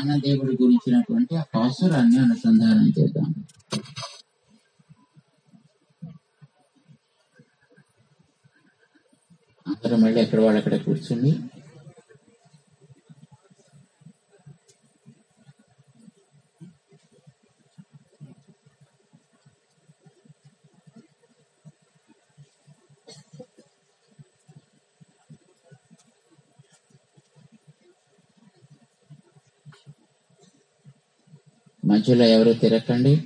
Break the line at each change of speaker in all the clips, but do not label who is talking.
జ్ఞానదేవుడి గురించినటువంటి ఆ పాసురాన్ని అనుసంధానం చేద్దాం అందరూ మళ్ళీ ఎక్కడ వాళ్ళు అక్కడ కూర్చుని మధ్యలో ఎవరు తిరగండి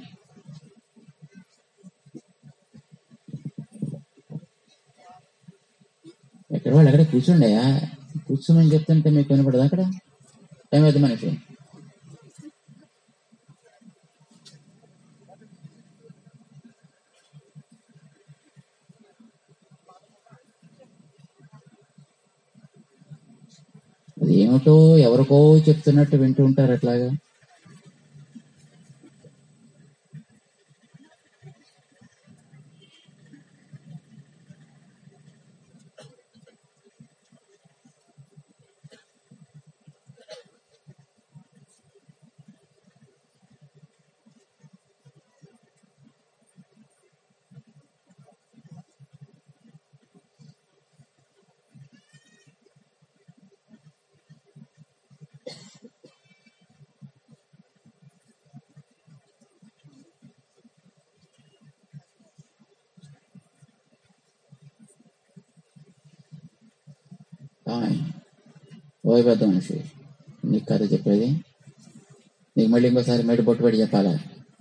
ఎక్కడ వాళ్ళు ఎక్కడ కూర్చోండియా కూర్చోమని చెప్తుంటే మీకు వినపడదు అక్కడ ఏమైంది మనకి అది ఏమిటో ఎవరికో చెప్తున్నట్టు వింటూ ఉంటారు అట్లాగా ఆయ్. ఓయ్ పెద్ద మనిషి నీకు కథ చెప్పేది నీకు మళ్ళీ ఇంకోసారి మెడి బొట్టు పెట్టి చెప్పాలా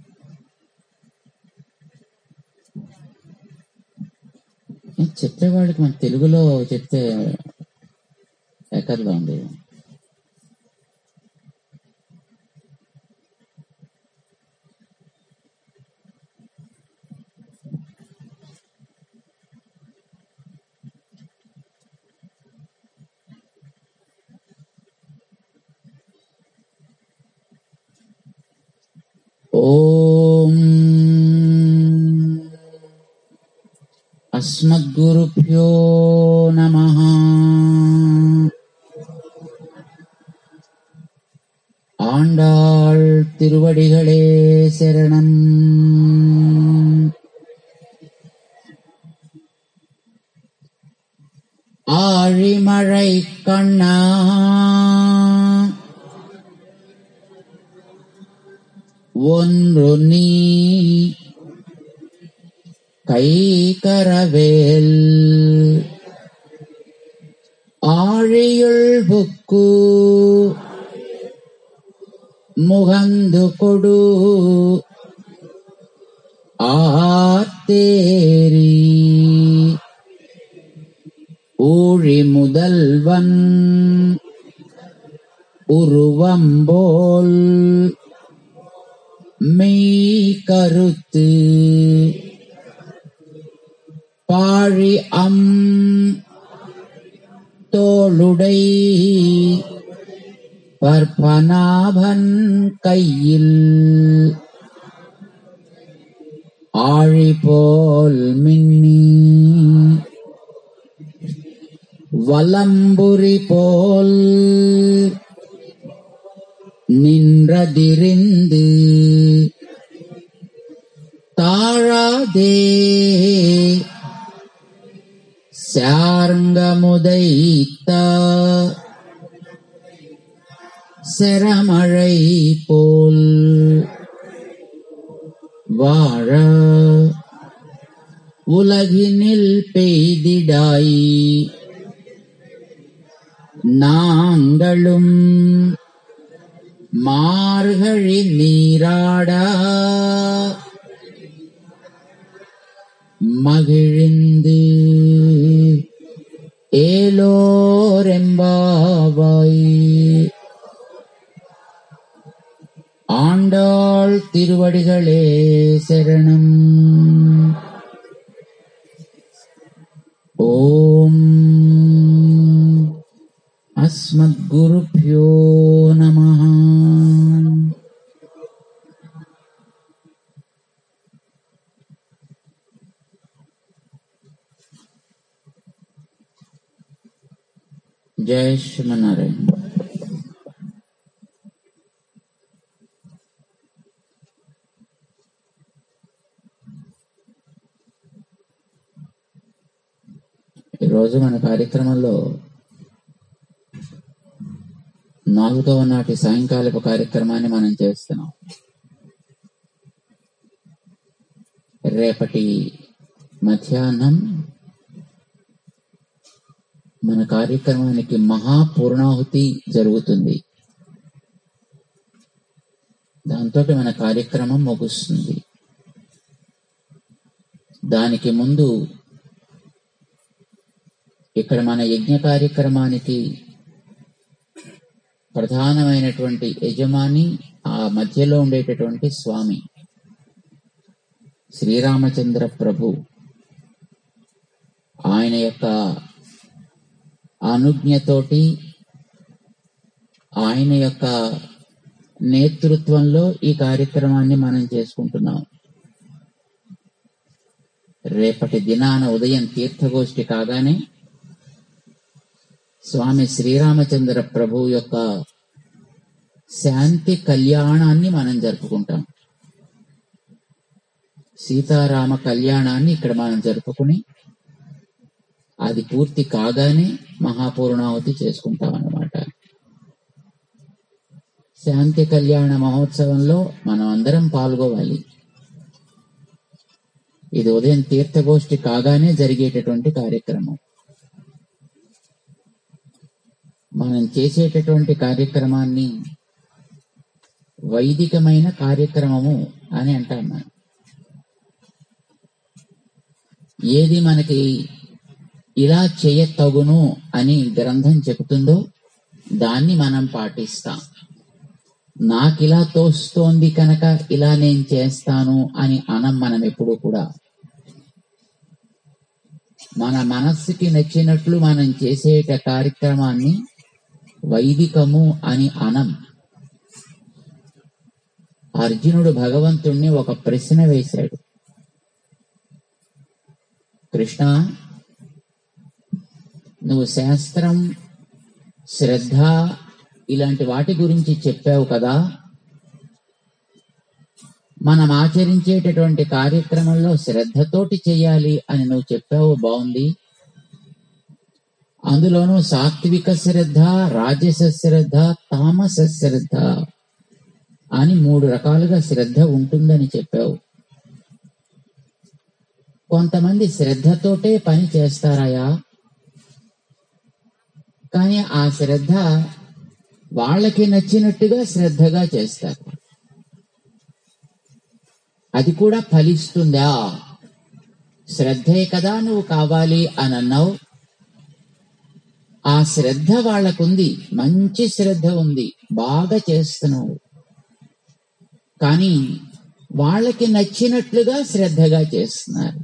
ఏ, చెప్పేవాడికి మన తెలుగులో చెప్తే ఎక్కర్లో ఉంది ఓం అస్మద్గురుభ్యో నమ ஆண்டாள் திருவடிகளே சரணம் ஆழிமழை கண்ணா ஒன்று நீ கைகரவேல் ஆழியுள் புக்கு முகந்து கொடு ஆத்தேரி ஊழி முதல்வன் உருவம்போல் மெய் கருத்து பாழி அம் தோளுடை பற்பனாபன் கையில் ஆழி போல் மின்னி வலம்புரி போல் நின்றதிரிந்து தாழாதே சார்ங்கமுதைத்த செரமழை போல் வாழ உலகினில் பெய்திடாய் நாங்களும் மார்கழி நீராடா மகிழ்ந்து ஏலோரெம்பாவாய் ஆண்டாள் திருவடிகளே சரணம் ஓம் அஸ்மத்குருभ्यो நமः జయ శ్రీమన్నారాయణ ఈరోజు మన కార్యక్రమంలో నాలుగవ నాటి సాయంకాలపు కార్యక్రమాన్ని మనం చేస్తున్నాం రేపటి మధ్యాహ్నం మన కార్యక్రమానికి మహాపూర్ణాహుతి జరుగుతుంది దాంతో మన కార్యక్రమం ముగుస్తుంది దానికి ముందు ఇక్కడ మన యజ్ఞ కార్యక్రమానికి ప్రధానమైనటువంటి యజమాని ఆ మధ్యలో ఉండేటటువంటి స్వామి శ్రీరామచంద్ర ప్రభు ఆయన యొక్క అనుజ్ఞతోటి ఆయన యొక్క నేతృత్వంలో ఈ కార్యక్రమాన్ని మనం చేసుకుంటున్నాం రేపటి దినాన ఉదయం తీర్థగోష్ఠి కాగానే స్వామి శ్రీరామచంద్ర ప్రభు యొక్క శాంతి కళ్యాణాన్ని మనం జరుపుకుంటాం సీతారామ కళ్యాణాన్ని ఇక్కడ మనం జరుపుకుని అది పూర్తి కాగానే మహాపూర్ణావతి చేసుకుంటాం అన్నమాట శాంతి కళ్యాణ మహోత్సవంలో మనం అందరం పాల్గొవాలి ఇది ఉదయం తీర్థగోష్ఠి కాగానే జరిగేటటువంటి కార్యక్రమం మనం చేసేటటువంటి కార్యక్రమాన్ని వైదికమైన కార్యక్రమము అని అంటాం మనం ఏది మనకి ఇలా చేయతగును అని గ్రంథం చెబుతుందో దాన్ని మనం పాటిస్తాం నాకిలా తోస్తోంది కనుక ఇలా నేను చేస్తాను అని అనం మనం ఎప్పుడు కూడా మన మనస్సుకి నచ్చినట్లు మనం చేసేట కార్యక్రమాన్ని వైదికము అని అనం అర్జునుడు భగవంతుణ్ణి ఒక ప్రశ్న వేశాడు కృష్ణ నువ్వు శాస్త్రం శ్రద్ధ ఇలాంటి వాటి గురించి చెప్పావు కదా మనం ఆచరించేటటువంటి కార్యక్రమంలో శ్రద్ధతోటి చేయాలి అని నువ్వు చెప్పావు బాగుంది అందులోనూ సాత్విక శ్రద్ధ రాజస శ్రద్ధ తామస శ్రద్ధ అని మూడు రకాలుగా శ్రద్ధ ఉంటుందని చెప్పావు కొంతమంది శ్రద్ధతోటే పని చేస్తారాయా కానీ ఆ శ్రద్ధ వాళ్ళకి నచ్చినట్టుగా శ్రద్ధగా చేస్తారు అది కూడా ఫలిస్తుందా శ్రద్ధే కదా నువ్వు కావాలి అని అన్నావు ఆ శ్రద్ధ వాళ్ళకుంది మంచి శ్రద్ధ ఉంది బాగా చేస్తున్నావు కానీ వాళ్ళకి నచ్చినట్లుగా శ్రద్ధగా చేస్తున్నారు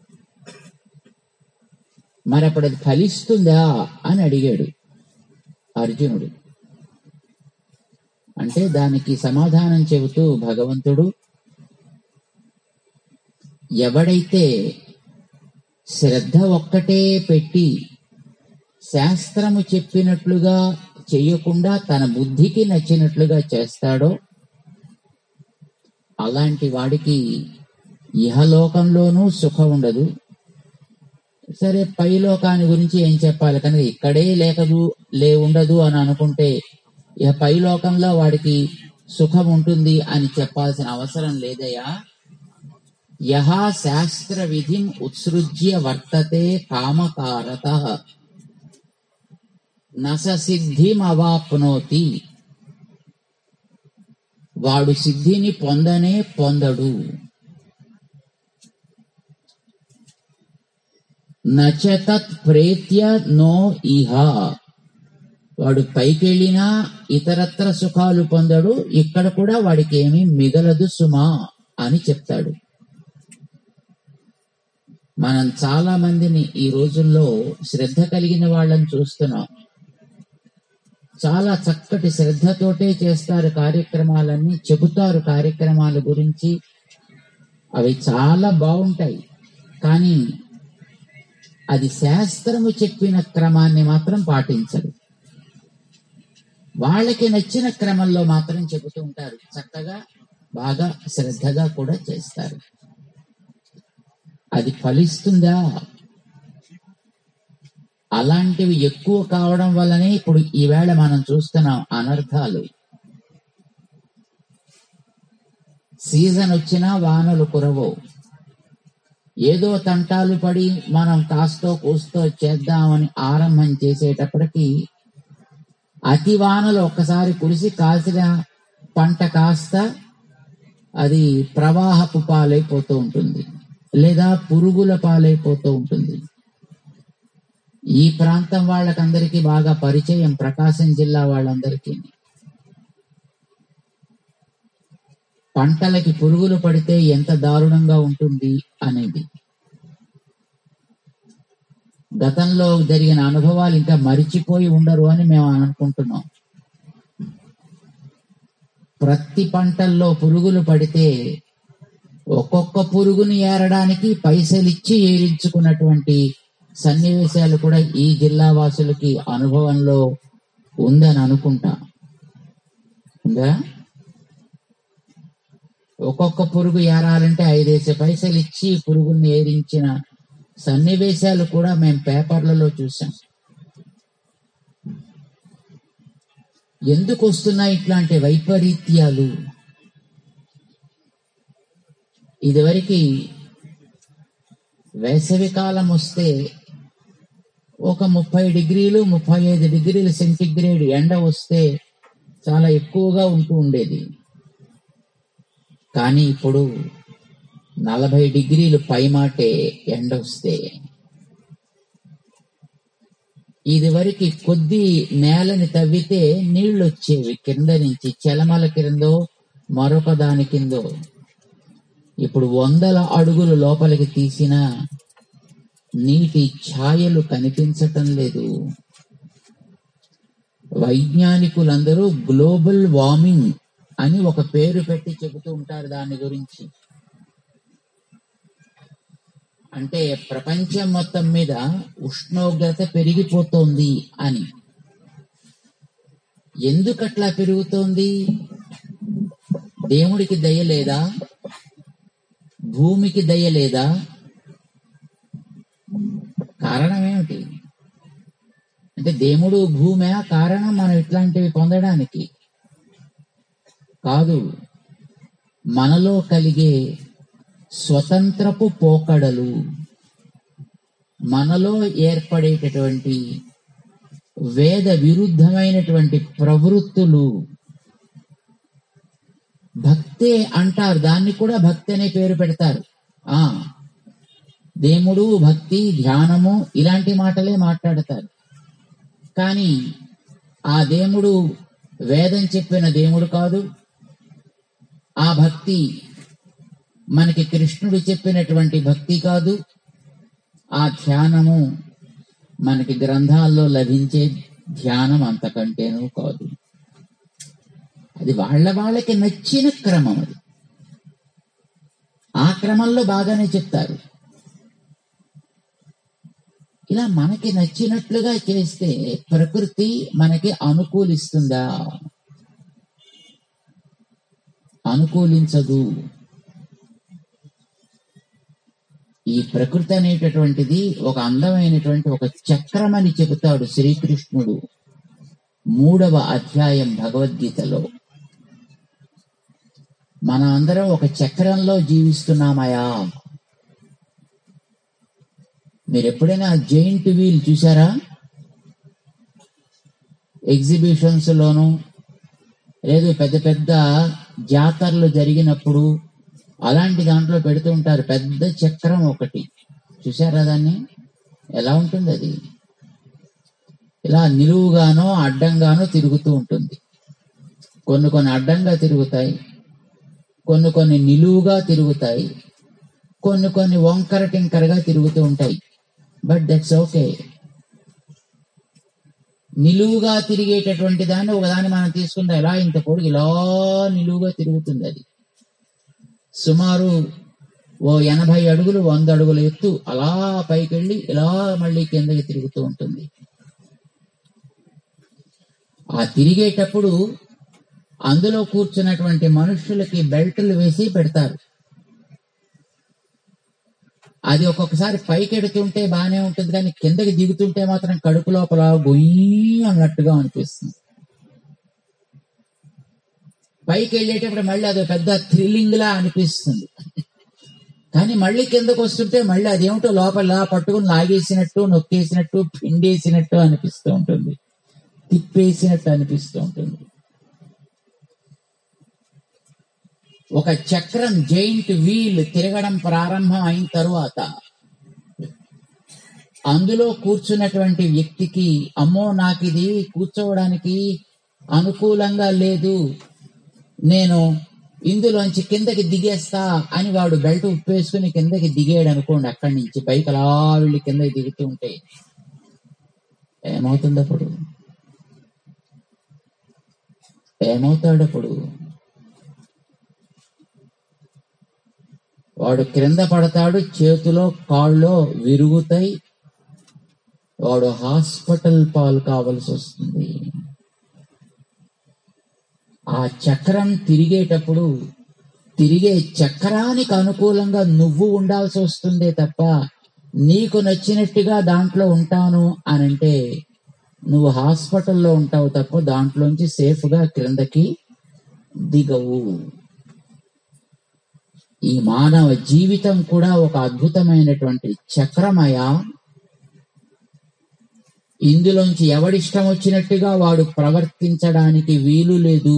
మరి అప్పుడు అది ఫలిస్తుందా అని అడిగాడు అర్జునుడు అంటే దానికి సమాధానం చెబుతూ భగవంతుడు ఎవడైతే శ్రద్ధ ఒక్కటే పెట్టి శాస్త్రము చెప్పినట్లుగా చెయ్యకుండా తన బుద్ధికి నచ్చినట్లుగా చేస్తాడో అలాంటి వాడికి ఇహలోకంలోనూ సుఖం ఉండదు సరే పై లోకాన్ని గురించి ఏం చెప్పాలి కనుక ఇక్కడే లేకదు లే ఉండదు అని అనుకుంటే ఇక పై లోకంలో వాడికి సుఖం ఉంటుంది అని చెప్పాల్సిన అవసరం లేదయా యహ శాస్త్ర విధిం ఉత్సృజ్య వర్తతే కామకారత నస సిద్ధిమవాప్నోతి వాడు సిద్ధిని పొందనే పొందడు నచతత్ ప్రేత్య నో ఇహ వాడు పైకెళ్ళినా ఇతరత్ర సుఖాలు పొందడు ఇక్కడ కూడా వాడికి ఏమీ మిగలదు సుమా అని చెప్తాడు మనం చాలా మందిని ఈ రోజుల్లో శ్రద్ధ కలిగిన వాళ్ళని చూస్తున్నాం చాలా చక్కటి శ్రద్ధతోటే చేస్తారు కార్యక్రమాలన్నీ చెబుతారు కార్యక్రమాల గురించి అవి చాలా బాగుంటాయి కానీ అది శాస్త్రము చెప్పిన క్రమాన్ని మాత్రం పాటించరు వాళ్ళకి నచ్చిన క్రమంలో మాత్రం చెబుతూ ఉంటారు చక్కగా బాగా శ్రద్ధగా కూడా చేస్తారు అది ఫలిస్తుందా అలాంటివి ఎక్కువ కావడం వల్లనే ఇప్పుడు ఈవేళ మనం చూస్తున్నాం అనర్థాలు సీజన్ వచ్చినా వానలు కురవవు ఏదో తంటాలు పడి మనం కాస్తో కూస్తో చేద్దామని ఆరంభం చేసేటప్పటికి అతి వానలు ఒక్కసారి కురిసి కాసిన పంట కాస్త అది ప్రవాహపు పాలైపోతూ ఉంటుంది లేదా పురుగుల పాలైపోతూ ఉంటుంది ఈ ప్రాంతం వాళ్ళకందరికీ బాగా పరిచయం ప్రకాశం జిల్లా వాళ్ళందరికీ పంటలకి పురుగులు పడితే ఎంత దారుణంగా ఉంటుంది అనేది గతంలో జరిగిన అనుభవాలు ఇంకా మరిచిపోయి ఉండరు అని మేము అనుకుంటున్నాం ప్రతి పంటల్లో పురుగులు పడితే ఒక్కొక్క పురుగుని ఏరడానికి పైసలిచ్చి ఏరించుకున్నటువంటి సన్నివేశాలు కూడా ఈ జిల్లా వాసులకి అనుభవంలో ఉందని అనుకుంటా ఉందా ఒక్కొక్క పురుగు ఏరాలంటే ఐదేసి పైసలు ఇచ్చి పురుగుల్ని ఏరించిన సన్నివేశాలు కూడా మేము పేపర్లలో చూసాం ఎందుకు వస్తున్నాయి ఇట్లాంటి వైపరీత్యాలు ఇదివరకు వేసవి కాలం వస్తే ఒక ముప్పై డిగ్రీలు ముప్పై ఐదు డిగ్రీల సెంటిగ్రేడ్ ఎండ వస్తే చాలా ఎక్కువగా ఉంటూ ఉండేది కానీ ఇప్పుడు నలభై డిగ్రీలు పైమాటే ఎండ వస్తే ఇది వరకు కొద్ది నేలని తవ్వితే నీళ్లు వచ్చేవి కింద నుంచి చెలమల కిందో మరొక దాని కిందో ఇప్పుడు వందల అడుగులు లోపలికి తీసిన నీటి ఛాయలు కనిపించటం లేదు వైజ్ఞానికులందరూ గ్లోబల్ వార్మింగ్ అని ఒక పేరు పెట్టి చెబుతూ ఉంటారు దాని గురించి అంటే ప్రపంచం మొత్తం మీద ఉష్ణోగ్రత పెరిగిపోతోంది అని ఎందుకట్లా పెరుగుతోంది దేవుడికి దయ లేదా భూమికి దయ లేదా కారణం ఏమిటి అంటే దేవుడు భూమి కారణం మనం ఇట్లాంటివి పొందడానికి కాదు మనలో కలిగే స్వతంత్రపు పోకడలు మనలో ఏర్పడేటటువంటి వేద విరుద్ధమైనటువంటి ప్రవృత్తులు భక్తే అంటారు దాన్ని కూడా భక్తి అనే పేరు పెడతారు ఆ దేవుడు భక్తి ధ్యానము ఇలాంటి మాటలే మాట్లాడతారు కానీ ఆ దేవుడు వేదం చెప్పిన దేవుడు కాదు ఆ భక్తి మనకి కృష్ణుడు చెప్పినటువంటి భక్తి కాదు ఆ ధ్యానము మనకి గ్రంథాల్లో లభించే ధ్యానం అంతకంటేనూ కాదు అది వాళ్ళ వాళ్ళకి నచ్చిన క్రమం అది ఆ క్రమంలో బాగానే చెప్తారు ఇలా మనకి నచ్చినట్లుగా చేస్తే ప్రకృతి మనకి అనుకూలిస్తుందా అనుకూలించదు ఈ ప్రకృతి అనేటటువంటిది ఒక అందమైనటువంటి ఒక చక్రం అని చెబుతాడు శ్రీకృష్ణుడు మూడవ అధ్యాయం భగవద్గీతలో మన అందరం ఒక చక్రంలో జీవిస్తున్నామయా మీరు ఎప్పుడైనా జైంట్ వీల్ చూసారా ఎగ్జిబిషన్స్ లోను లేదు పెద్ద పెద్ద జాతరలు జరిగినప్పుడు అలాంటి దాంట్లో పెడుతూ ఉంటారు పెద్ద చక్రం ఒకటి చూసారా దాన్ని ఎలా ఉంటుంది అది ఇలా నిలువుగానో అడ్డంగానో తిరుగుతూ ఉంటుంది కొన్ని కొన్ని అడ్డంగా తిరుగుతాయి కొన్ని కొన్ని నిలువుగా తిరుగుతాయి కొన్ని కొన్ని వంకర టింకరగా తిరుగుతూ ఉంటాయి బట్ దట్స్ ఓకే నిలువుగా తిరిగేటటువంటి దాన్ని ఒకదాన్ని మనం తీసుకుంటే ఎలా ఇంత పొడుగు ఇలా నిలువుగా తిరుగుతుంది అది సుమారు ఓ ఎనభై అడుగులు వంద అడుగుల ఎత్తు అలా పైకి వెళ్ళి ఇలా మళ్ళీ కిందకి తిరుగుతూ ఉంటుంది ఆ తిరిగేటప్పుడు అందులో కూర్చున్నటువంటి మనుషులకి బెల్టులు వేసి పెడతారు అది ఒక్కొక్కసారి పైకి ఎడుతుంటే బాగానే ఉంటుంది కానీ కిందకి దిగుతుంటే మాత్రం కడుపు లోపల గొయ్యి అన్నట్టుగా అనిపిస్తుంది పైకి వెళ్ళేటప్పుడు మళ్ళీ అది పెద్ద థ్రిల్లింగ్ లా అనిపిస్తుంది కానీ మళ్ళీ కిందకు వస్తుంటే మళ్ళీ అదేమిటో లోపల పట్టుకుని లాగేసినట్టు నొక్కేసినట్టు పిండేసినట్టు అనిపిస్తూ ఉంటుంది తిప్పేసినట్టు అనిపిస్తూ ఉంటుంది ఒక చక్రం జైంట్ వీల్ తిరగడం ప్రారంభం అయిన తరువాత అందులో కూర్చున్నటువంటి వ్యక్తికి అమ్మో నాకు ఇది కూర్చోవడానికి అనుకూలంగా లేదు నేను ఇందులోంచి కిందకి దిగేస్తా అని వాడు బెల్ట్ ఉప్పేసుకుని కిందకి దిగాడు అనుకోండి అక్కడి నుంచి పైకి అలా వెళ్ళి కిందకి దిగుతూ ఉంటే ఏమవుతుంది అప్పుడు ఏమవుతాడు అప్పుడు వాడు క్రింద పడతాడు చేతిలో కాళ్ళలో విరుగుతాయి వాడు హాస్పిటల్ పాలు కావలసి వస్తుంది ఆ చక్రం తిరిగేటప్పుడు తిరిగే చక్రానికి అనుకూలంగా నువ్వు ఉండాల్సి వస్తుందే తప్ప నీకు నచ్చినట్టుగా దాంట్లో ఉంటాను అని అంటే నువ్వు హాస్పిటల్లో ఉంటావు తప్ప దాంట్లోంచి సేఫ్ గా క్రిందకి దిగవు ఈ మానవ జీవితం కూడా ఒక అద్భుతమైనటువంటి చక్రమయ ఇందులోంచి ఎవడిష్టం వచ్చినట్టుగా వాడు ప్రవర్తించడానికి వీలు లేదు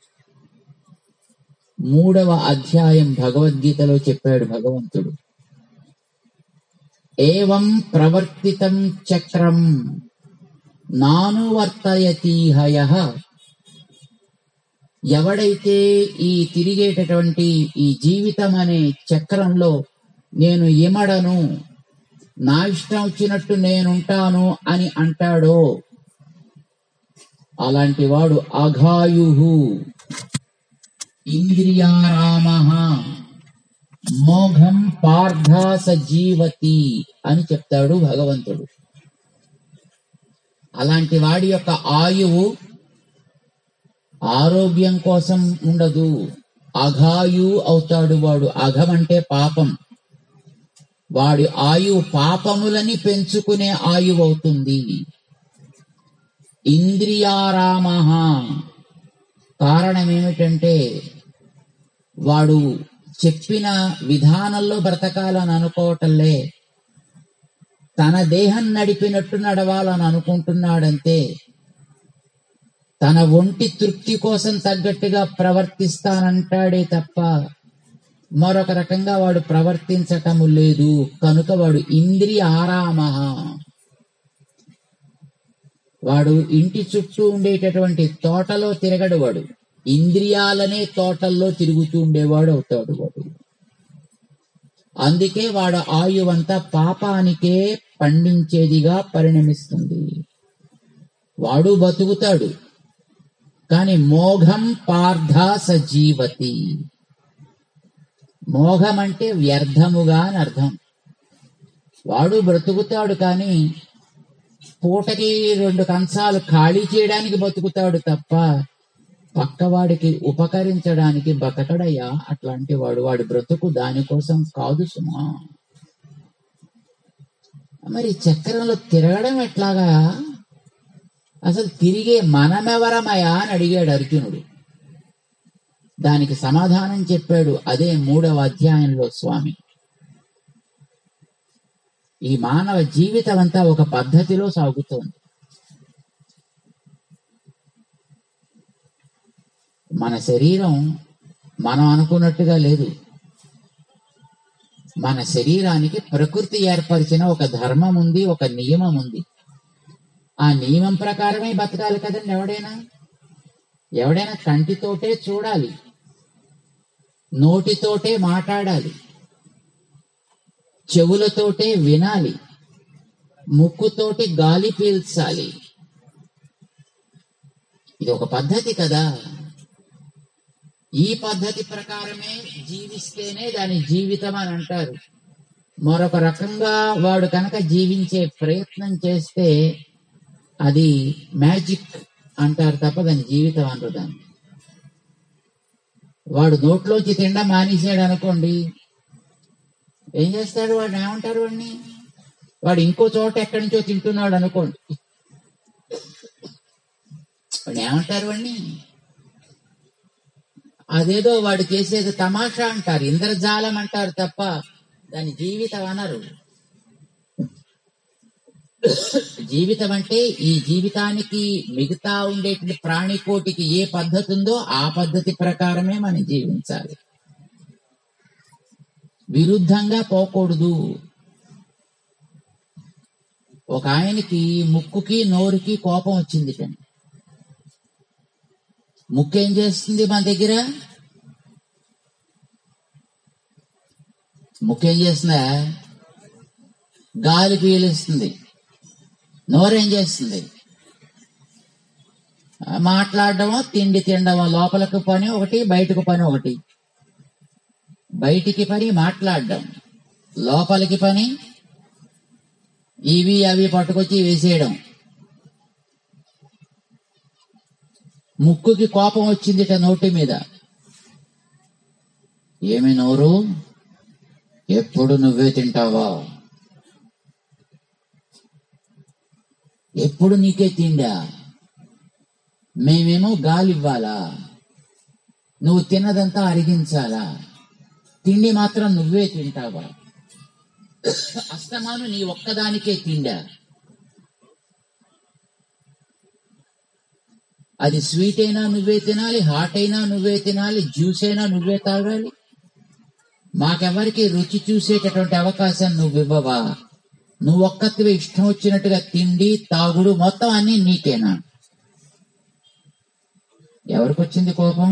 మూడవ అధ్యాయం భగవద్గీతలో చెప్పాడు భగవంతుడు ఏవం ప్రవర్తితం చక్రం నానువర్తయతీహయ ఎవడైతే ఈ తిరిగేటటువంటి ఈ జీవితం అనే చక్రంలో నేను ఇమడను నా ఇష్టం వచ్చినట్టు నేనుంటాను అని అంటాడో అలాంటి వాడు అఘాయు ఇంద్రియారామ మోఘం పార్థాస జీవతి అని చెప్తాడు భగవంతుడు అలాంటి వాడి యొక్క ఆయువు ఆరోగ్యం కోసం ఉండదు అఘాయు అవుతాడు వాడు అఘం అంటే పాపం వాడి ఆయువు పాపములని పెంచుకునే ఆయువు అవుతుంది ఇంద్రియారామ కారణం ఏమిటంటే వాడు చెప్పిన విధానంలో బ్రతకాలని అనుకోవటంలే తన దేహం నడిపినట్టు నడవాలని అనుకుంటున్నాడంతే తన ఒంటి తృప్తి కోసం తగ్గట్టుగా ప్రవర్తిస్తానంటాడే తప్ప మరొక రకంగా వాడు ప్రవర్తించటము లేదు కనుక వాడు ఇంద్రియ ఆరామ వాడు ఇంటి చుట్టూ ఉండేటటువంటి తోటలో తిరగడు వాడు ఇంద్రియాలనే తోటల్లో తిరుగుతూ ఉండేవాడు అవుతాడు వాడు అందుకే వాడు ఆయువంతా పాపానికే పండించేదిగా పరిణమిస్తుంది వాడు బతుకుతాడు కాని మోఘం పార్థ సజీవతి మోఘం అంటే వ్యర్థముగా అని అర్థం వాడు బ్రతుకుతాడు కానీ పూటకి రెండు కంచాలు ఖాళీ చేయడానికి బతుకుతాడు తప్ప పక్కవాడికి ఉపకరించడానికి బతకడయ్యా అట్లాంటి వాడు వాడి బ్రతుకు దానికోసం కాదు సుమా మరి చక్రంలో తిరగడం ఎట్లాగా అసలు తిరిగే మనమెవరమయా అని అడిగాడు అర్జునుడు దానికి సమాధానం చెప్పాడు అదే మూడవ అధ్యాయంలో స్వామి ఈ మానవ జీవితం అంతా ఒక పద్ధతిలో సాగుతోంది మన శరీరం మనం అనుకున్నట్టుగా లేదు మన శరీరానికి ప్రకృతి ఏర్పరిచిన ఒక ధర్మం ఉంది ఒక నియమం ఉంది ఆ నియమం ప్రకారమే బతకాలి కదండి ఎవడైనా ఎవడైనా కంటితోటే చూడాలి నోటితోటే మాట్లాడాలి చెవులతోటే వినాలి ముక్కుతోటి గాలి పీల్చాలి ఇది ఒక పద్ధతి కదా ఈ పద్ధతి ప్రకారమే జీవిస్తేనే దాని జీవితం అని అంటారు మరొక రకంగా వాడు కనుక జీవించే ప్రయత్నం చేస్తే అది మ్యాజిక్ అంటారు తప్ప దాని జీవితం అంటారు దాన్ని వాడు నోట్లోంచి తినడం మానేసాడు అనుకోండి ఏం చేస్తాడు వాడు ఏమంటారు వాడిని వాడు ఇంకో చోట ఎక్కడి నుంచో తింటున్నాడు అనుకోండి వాడు ఏమంటారు వాడిని అదేదో వాడు చేసేది తమాషా అంటారు ఇంద్రజాలం అంటారు తప్ప దాని జీవితం అనరు జీవితం అంటే ఈ జీవితానికి మిగతా ఉండేటువంటి ప్రాణికోటికి ఏ పద్ధతి ఉందో ఆ పద్ధతి ప్రకారమే మనం జీవించాలి విరుద్ధంగా పోకూడదు ఒక ఆయనకి ముక్కుకి నోరుకి కోపం వచ్చింది కండి ముక్కు ఏం చేస్తుంది మన దగ్గర ముక్కు ఏం చేస్తుందా గాలి పీలుస్తుంది నోరేం చేస్తుంది ఆ, మాట్లాడడమో తిండి తినడమో లోపలకు పని ఒకటి బయటకు పని ఒకటి బయటికి పని మాట్లాడడం లోపలికి పని ఇవి అవి పట్టుకొచ్చి వేసేయడం ముక్కుకి కోపం వచ్చిందిట నోటి మీద ఏమి నోరు ఎప్పుడు నువ్వే తింటావా ఎప్పుడు నీకే తిండా మేమేమో గాలి ఇవ్వాలా నువ్వు తిన్నదంతా అరిగించాలా తిండి మాత్రం నువ్వే తింటావా అస్తమాను నీ ఒక్కదానికే తిండా అది స్వీట్ అయినా నువ్వే తినాలి హాట్ అయినా నువ్వే తినాలి జ్యూస్ అయినా నువ్వే తాగాలి మాకెవరికి రుచి చూసేటటువంటి అవకాశం నువ్వు ఇవ్వవా నువ్వు ఒక్కతివే ఇష్టం వచ్చినట్టుగా తిండి తాగుడు మొత్తం అన్ని నీకేనా ఎవరికి వచ్చింది కోపం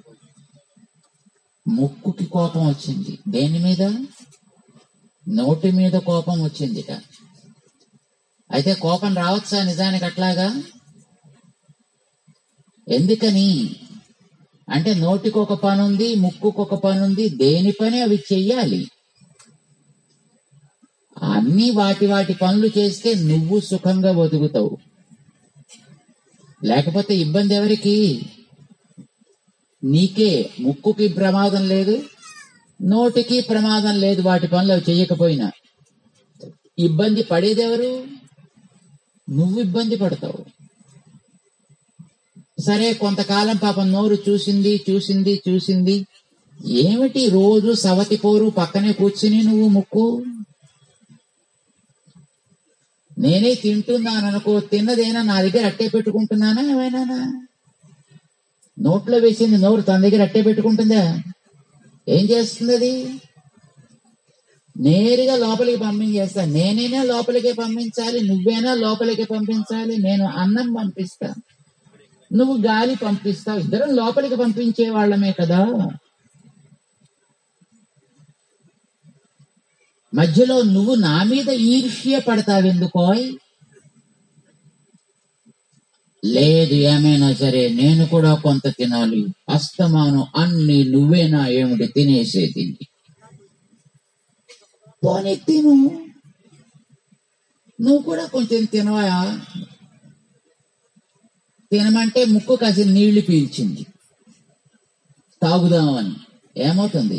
ముక్కుకి కోపం వచ్చింది దేని మీద నోటి మీద కోపం వచ్చిందిట అయితే కోపం రావచ్చా నిజానికి అట్లాగా ఎందుకని అంటే నోటికి ఒక పని ఉంది ముక్కుకు ఒక పని ఉంది దేని పని అవి చెయ్యాలి అన్ని వాటి వాటి పనులు చేస్తే నువ్వు సుఖంగా బతుకుతావు లేకపోతే ఇబ్బంది ఎవరికి నీకే ముక్కుకి ప్రమాదం లేదు నోటికి ప్రమాదం లేదు వాటి పనులు అవి చేయకపోయినా ఇబ్బంది పడేదెవరు నువ్వు ఇబ్బంది పడతావు సరే కొంతకాలం పాపం నోరు చూసింది చూసింది చూసింది ఏమిటి రోజు సవతి పోరు పక్కనే కూర్చుని నువ్వు ముక్కు నేనే తింటున్నాను అనుకో తిన్నదేనా నా దగ్గర అట్టే పెట్టుకుంటున్నానా ఏమైనా నోట్లో వేసింది నోరు తన దగ్గర అట్టే పెట్టుకుంటుందా ఏం చేస్తుంది అది నేరుగా లోపలికి పంపించేస్తా నేనైనా లోపలికి పంపించాలి నువ్వైనా లోపలికి పంపించాలి నేను అన్నం పంపిస్తా నువ్వు గాలి పంపిస్తావు ఇద్దరం లోపలికి పంపించే వాళ్ళమే కదా మధ్యలో నువ్వు నా మీద ఈర్ష్య పడతావెందుకోయ్ లేదు ఏమైనా సరే నేను కూడా కొంత తినాలి అస్తమానం అన్ని నువ్వేనా ఏమిటి తినేసేది పోనీ తిను నువ్వు కూడా కొంచెం తినవా తినమంటే ముక్కు కాసి నీళ్లు పీల్చింది తాగుదామని ఏమవుతుంది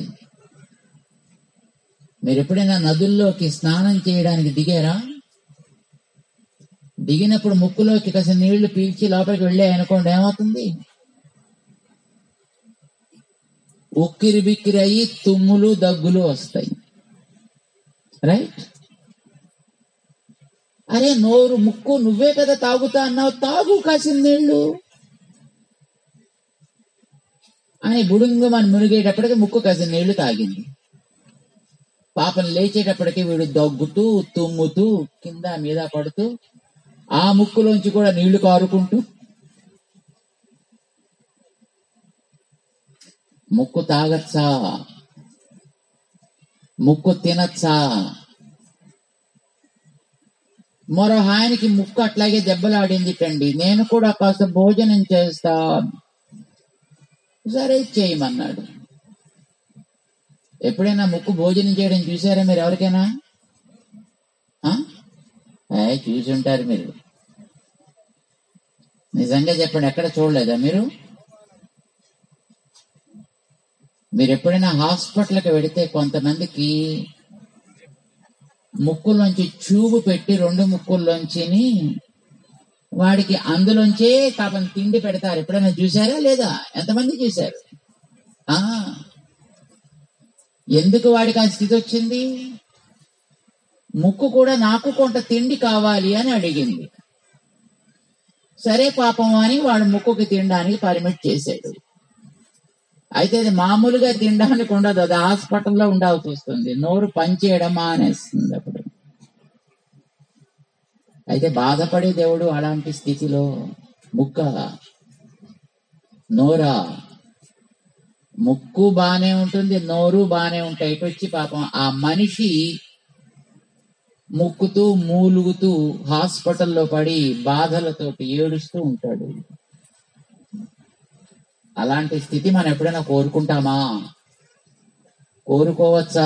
మీరు ఎప్పుడైనా నదుల్లోకి స్నానం చేయడానికి దిగారా దిగినప్పుడు ముక్కులోకి కాసి నీళ్లు పీల్చి లోపలికి వెళ్ళాయి అనుకోండి ఏమవుతుంది ఉక్కిరి బిక్కిరి అయ్యి తుమ్ములు దగ్గులు వస్తాయి రైట్ అరే నోరు ముక్కు నువ్వే కదా తాగుతా అన్నావు తాగు కాసిన నీళ్లు అని బుడుంగు మన మునిగేటప్పటికి ముక్కు కాసిన నీళ్లు తాగింది పాపం లేచేటప్పటికి వీడు దగ్గుతూ తుమ్ముతూ కింద మీద పడుతూ ఆ ముక్కులోంచి కూడా నీళ్లు కారుకుంటూ ముక్కు తాగచ్చా ముక్కు తినచ్చా మరో ఆయనకి ముక్కు అట్లాగే దెబ్బలాడింది కండి నేను కూడా కాస్త భోజనం చేస్తా సరే చేయమన్నాడు ఎప్పుడైనా ముక్కు భోజనం చేయడం చూసారా మీరు ఎవరికైనా ఆ? ఏ, చూసి ఉంటారు మీరు నిజంగా చెప్పండి ఎక్కడ చూడలేదా మీరు మీరు ఎప్పుడైనా హాస్పిటల్కి వెడితే కొంతమందికి ముక్కులోంచి చూపు పెట్టి రెండు ముక్కుల్లోంచిని వాడికి అందులోంచే పాపం తిండి పెడతారు ఎప్పుడైనా చూసారా లేదా ఎంతమంది చూశారు ఆ ఎందుకు వాడికి ఆ స్థితి వచ్చింది ముక్కు కూడా నాకు కొంత తిండి కావాలి అని అడిగింది సరే పాపం అని వాడు ముక్కుకి తినడానికి పర్మిట్ చేశాడు అయితే అది మామూలుగా తినడానికి ఉండదు అది హాస్పిటల్లో ఉండాల్సి వస్తుంది నోరు పనిచేయడం మానేస్తుంది అప్పుడు అయితే బాధపడే దేవుడు అలాంటి స్థితిలో ముక్క నోరా ముక్కు బానే ఉంటుంది నోరు బానే ఉంటాయి ఇటు వచ్చి పాపం ఆ మనిషి ముక్కుతూ మూలుగుతూ హాస్పిటల్లో పడి బాధలతోటి ఏడుస్తూ ఉంటాడు అలాంటి స్థితి మనం ఎప్పుడైనా కోరుకుంటామా కోరుకోవచ్చా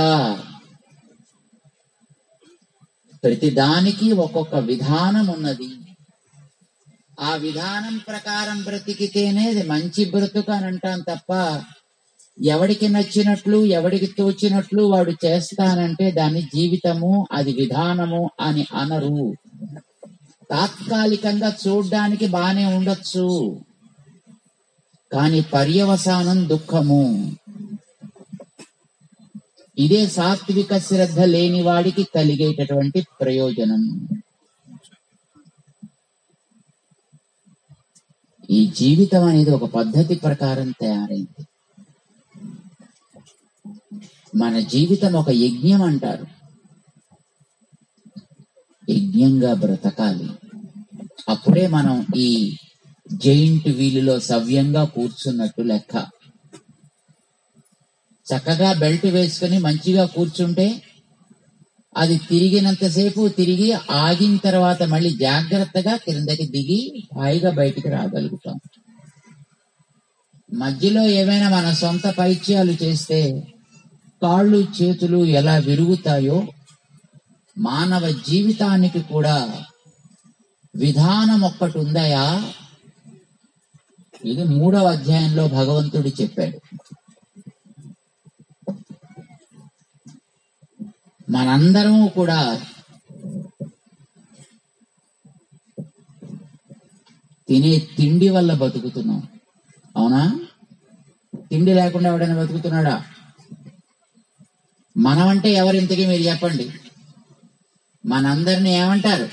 ప్రతి దానికి ఒక్కొక్క విధానం ఉన్నది ఆ విధానం ప్రకారం బ్రతికితేనే అది మంచి బ్రతుకు అని అంటాం తప్ప ఎవడికి నచ్చినట్లు ఎవడికి తోచినట్లు వాడు చేస్తానంటే దాని జీవితము అది విధానము అని అనరు తాత్కాలికంగా చూడ్డానికి బానే ఉండొచ్చు కానీ పర్యవసానం దుఃఖము ఇదే సాత్విక శ్రద్ధ లేని వాడికి కలిగేటటువంటి ప్రయోజనం ఈ జీవితం అనేది ఒక పద్ధతి ప్రకారం తయారైంది మన జీవితం ఒక యజ్ఞం అంటారు యజ్ఞంగా బ్రతకాలి అప్పుడే మనం ఈ జైంట్ వీలులో సవ్యంగా కూర్చున్నట్టు లెక్క చక్కగా బెల్ట్ వేసుకుని మంచిగా కూర్చుంటే అది తిరిగినంతసేపు తిరిగి ఆగిన తర్వాత మళ్ళీ జాగ్రత్తగా క్రిందకి దిగి హాయిగా బయటికి రాగలుగుతాం మధ్యలో ఏమైనా మన సొంత పైత్యాలు చేస్తే కాళ్ళు చేతులు ఎలా విరుగుతాయో మానవ జీవితానికి కూడా విధానం ఒక్కటి ఉందయా ఇది మూడవ అధ్యాయంలో భగవంతుడు చెప్పాడు మనందరము కూడా తినే తిండి వల్ల బతుకుతున్నాం అవునా తిండి లేకుండా ఎవడైనా బతుకుతున్నాడా మనమంటే ఎవరు ఇంతకీ మీరు చెప్పండి మనందరిని ఏమంటారు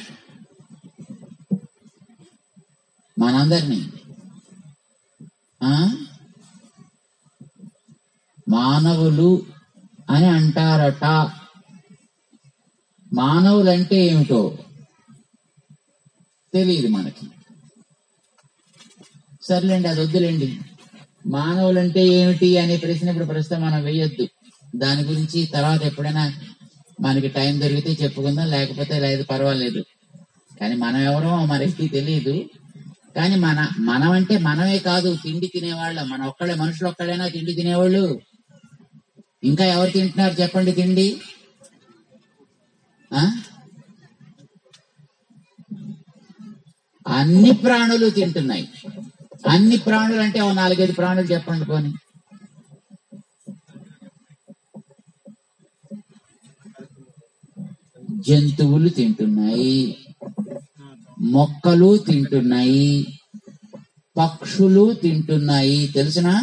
మనందరినీ ఆ మానవులు అని అంటారట మానవులంటే ఏమిటో తెలియదు మనకి సర్లేండి అది వద్దులేండి మానవులంటే ఏమిటి అనే ప్రశ్న ఇప్పుడు ప్రస్తుతం మనం వేయొద్దు దాని గురించి తర్వాత ఎప్పుడైనా మనకి టైం దొరికితే చెప్పుకుందాం లేకపోతే లేదు పర్వాలేదు కానీ మనం ఎవరో మనకి తెలియదు కానీ మన మనం అంటే మనమే కాదు తిండి తినేవాళ్ళం మన ఒక్కడే మనుషులు ఒక్కడైనా తిండి తినేవాళ్ళు ఇంకా ఎవరు తింటున్నారు చెప్పండి తిండి ఆ? అన్ని ప్రాణులు తింటున్నాయి అన్ని ప్రాణులు అంటే ఓ నాలుగైదు ప్రాణులు చెప్పండి పోని జంతువులు తింటున్నాయి మొక్కలు తింటున్నాయి పక్షులు తింటున్నాయి తెలుసునా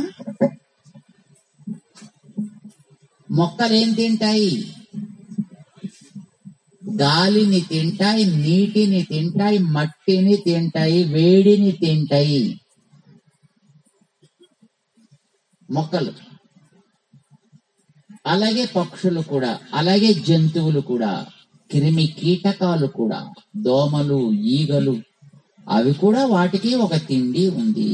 మొక్కలు ఏం తింటాయి గాలిని తింటాయి నీటిని తింటాయి మట్టిని తింటాయి వేడిని తింటాయి మొక్కలు అలాగే పక్షులు కూడా అలాగే జంతువులు కూడా క్రిమి కీటకాలు కూడా దోమలు ఈగలు అవి కూడా వాటికి ఒక తిండి ఉంది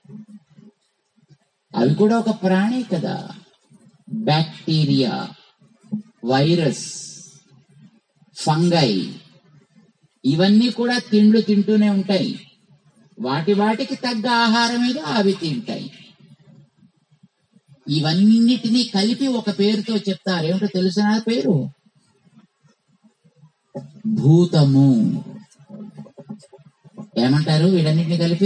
అవి కూడా ఒక ప్రాణి కదా బ్యాక్టీరియా వైరస్ ఫంగై ఇవన్నీ కూడా తిండ్లు తింటూనే ఉంటాయి వాటి వాటికి తగ్గ ఆహారం మీద అవి తింటాయి ఇవన్నిటినీ కలిపి ఒక పేరుతో చెప్తారు ఏమిటో తెలుసిన పేరు భూతము ఏమంటారు వీటన్నిటిని కలిపి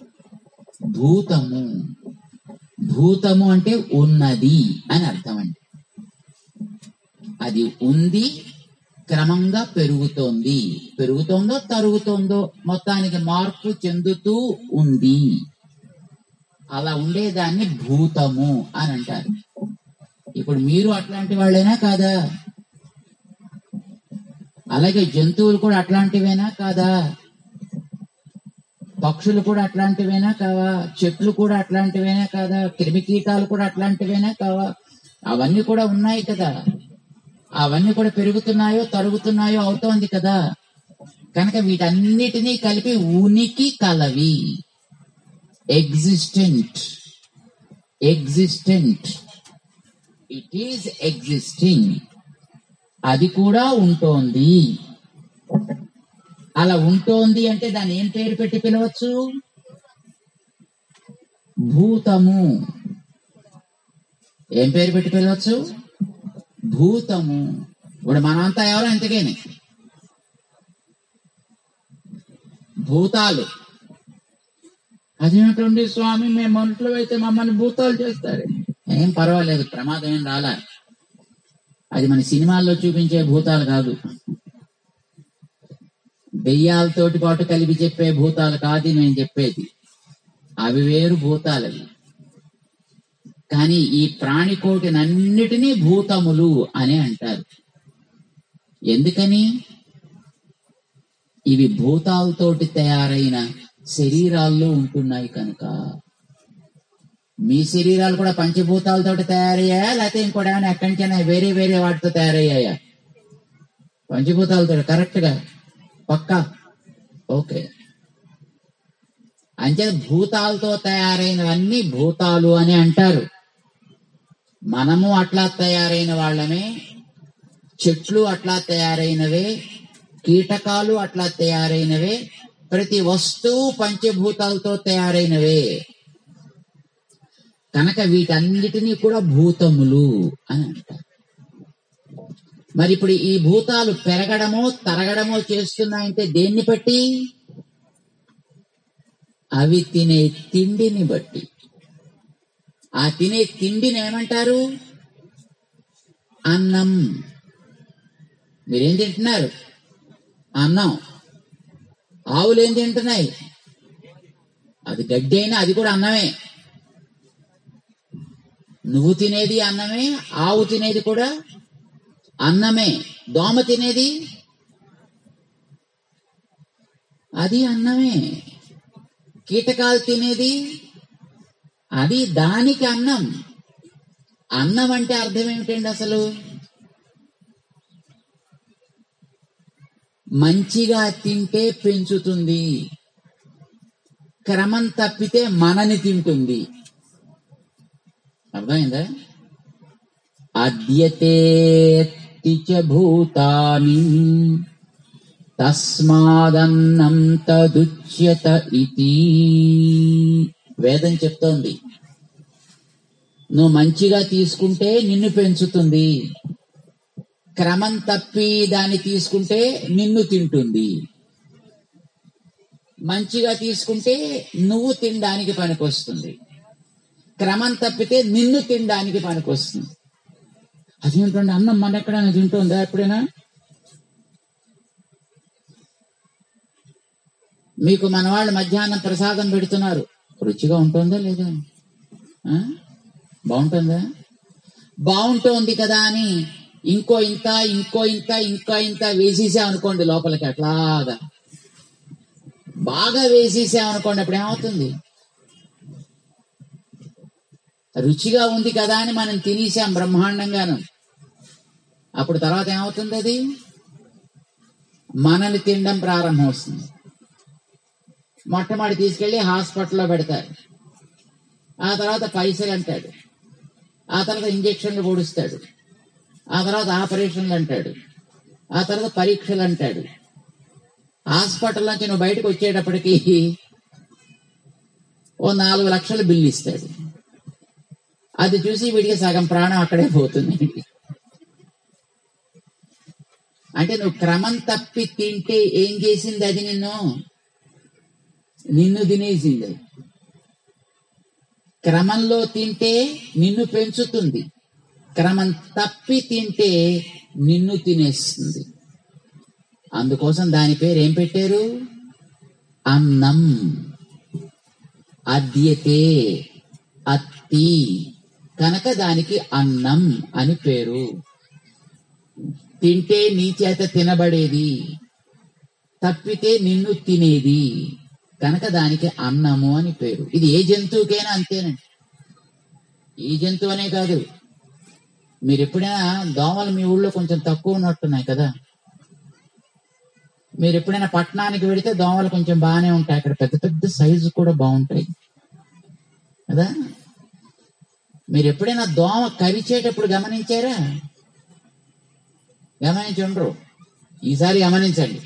భూతము భూతము అంటే ఉన్నది అని అర్థం అండి అది ఉంది క్రమంగా పెరుగుతోంది పెరుగుతోందో తరుగుతోందో మొత్తానికి మార్పు చెందుతూ ఉంది అలా ఉండేదాన్ని భూతము అని అంటారు ఇప్పుడు మీరు అట్లాంటి వాళ్ళేనా కాదా అలాగే జంతువులు కూడా అట్లాంటివేనా కాదా పక్షులు కూడా అట్లాంటివేనా కావా చెట్లు కూడా అట్లాంటివేనా కాదా క్రిమికీటాలు కూడా అట్లాంటివేనా కావా అవన్నీ కూడా ఉన్నాయి కదా అవన్నీ కూడా పెరుగుతున్నాయో తరుగుతున్నాయో అవుతోంది కదా కనుక వీటన్నిటినీ కలిపి ఉనికి కలవి existent existent it is existing అది కూడా ఉంటోంది అలా ఉంటోంది అంటే దాన్ని ఏం పేరు పెట్టి పిలవచ్చు భూతము ఏం పేరు పెట్టి పిలవచ్చు భూతము ఇప్పుడు మనమంతా ఎవరో ఎంతకేని భూతాలు అదేమిటండి స్వామి మేము మనుషులు అయితే మమ్మల్ని భూతాలు చేస్తారు ఏం పర్వాలేదు ప్రమాదం ఏం రాలా అది మన సినిమాల్లో చూపించే భూతాలు కాదు దెయ్యాలతోటి పాటు కలిపి చెప్పే భూతాలు కాదు నేను చెప్పేది అవి వేరు భూతాలవి కానీ ఈ ప్రాణికోటినన్నిటినీ భూతములు అని అంటారు ఎందుకని ఇవి భూతాలతోటి తయారైన శరీరాల్లో ఉంటున్నాయి కనుక మీ శరీరాలు కూడా పంచభూతాలతోటి తయారయ్యాయా లేకపోతే ఇంకోటి ఏమైనా ఎక్కడి నుంచైనా వేరే వేరే వాటితో తయారయ్యాయా పంచభూతాలతో కరెక్ట్ గా పక్కా ఓకే అంతే భూతాలతో తయారైనవన్నీ భూతాలు అని అంటారు మనము అట్లా తయారైన వాళ్ళమే చెట్లు అట్లా తయారైనవే కీటకాలు అట్లా తయారైనవే ప్రతి వస్తువు పంచభూతాలతో తయారైనవే కనుక వీటన్నిటినీ కూడా భూతములు అని అంటారు మరి ఇప్పుడు ఈ భూతాలు పెరగడమో తరగడమో చేస్తున్నాయంటే దేన్ని బట్టి అవి తినే తిండిని బట్టి ఆ తినే తిండిని ఏమంటారు అన్నం మీరేం తింటున్నారు అన్నం ఆవులు ఏం తింటున్నాయి అది గడ్డి అయినా అది కూడా అన్నమే నువ్వు తినేది అన్నమే ఆవు తినేది కూడా అన్నమే దోమ తినేది అది అన్నమే కీటకాలు తినేది అది దానికి అన్నం అన్నం అంటే అర్థం ఏమిటండి అసలు మంచిగా తింటే పెంచుతుంది క్రమం తప్పితే మనని తింటుంది అర్థమైందా అద్యతేత్తి చ భూతాని తస్మాదన్నం తదుచ్యత ఇతి వేదం చెప్తోంది నువ్వు మంచిగా తీసుకుంటే నిన్ను పెంచుతుంది క్రమం తప్పి దాన్ని తీసుకుంటే నిన్ను తింటుంది మంచిగా తీసుకుంటే నువ్వు తినడానికి పనికొస్తుంది క్రమం తప్పితే నిన్ను తినడానికి పనికొస్తుంది అదేంటండి అన్నం మన ఎక్కడైనా తింటుందా ఎప్పుడైనా మీకు మన వాళ్ళు మధ్యాహ్నం ప్రసాదం పెడుతున్నారు రుచిగా ఉంటుందా లేదా ఆ? బాగుంటుందా బాగుంటోంది కదా అని ఇంకో ఇంత ఇంకో ఇంత ఇంకో ఇంత వేసేసాం అనుకోండి లోపలికి అట్లాగా బాగా వేసేసాం అనుకోండి అప్పుడు ఏమవుతుంది రుచిగా ఉంది కదా అని మనం తినేసాం బ్రహ్మాండంగాను అప్పుడు తర్వాత ఏమవుతుంది అది మనల్ని తినడం ప్రారంభం వస్తుంది మొట్టమొదటి తీసుకెళ్లి హాస్పిటల్లో పెడతారు ఆ తర్వాత పైసలు అంటాడు ఆ తర్వాత ఇంజక్షన్లు పొడుస్తాడు ఆ తర్వాత ఆపరేషన్లు అంటాడు ఆ తర్వాత పరీక్షలు అంటాడు హాస్పిటల్ నుంచి నువ్వు బయటకు వచ్చేటప్పటికి ఓ నాలుగు లక్షల బిల్లు ఇస్తాడు అది చూసి వీడికి సగం ప్రాణం అక్కడే పోతుంది అంటే నువ్వు క్రమం తప్పి తింటే ఏం చేసింది అది నిన్ను నిన్ను తినేసింది అది. క్రమంలో తింటే నిన్ను పెంచుతుంది క్రమం తప్పి తింటే నిన్ను తినేస్తుంది అందుకోసం దాని పేరు ఏం పెట్టారు అన్నం అద్యతే అత్తి కనుక దానికి అన్నం అని పేరు తింటే నీ చేత తినబడేది తప్పితే నిన్ను తినేది కనుక దానికి అన్నము అని పేరు ఇది ఏ జంతువుకైనా అంతేనండి ఈ జంతువు అనే కాదు మీరు ఎప్పుడైనా దోమలు మీ ఊళ్ళో కొంచెం తక్కువ ఉన్నట్టున్నాయి కదా మీరు ఎప్పుడైనా పట్టణానికి వెడితే దోమలు కొంచెం బాగానే ఉంటాయి అక్కడ పెద్ద పెద్ద సైజు కూడా బాగుంటాయి కదా మీరు ఎప్పుడైనా దోమ కరిచేటప్పుడు గమనించారా గమనించి ఉండరు ఈసారి గమనించండి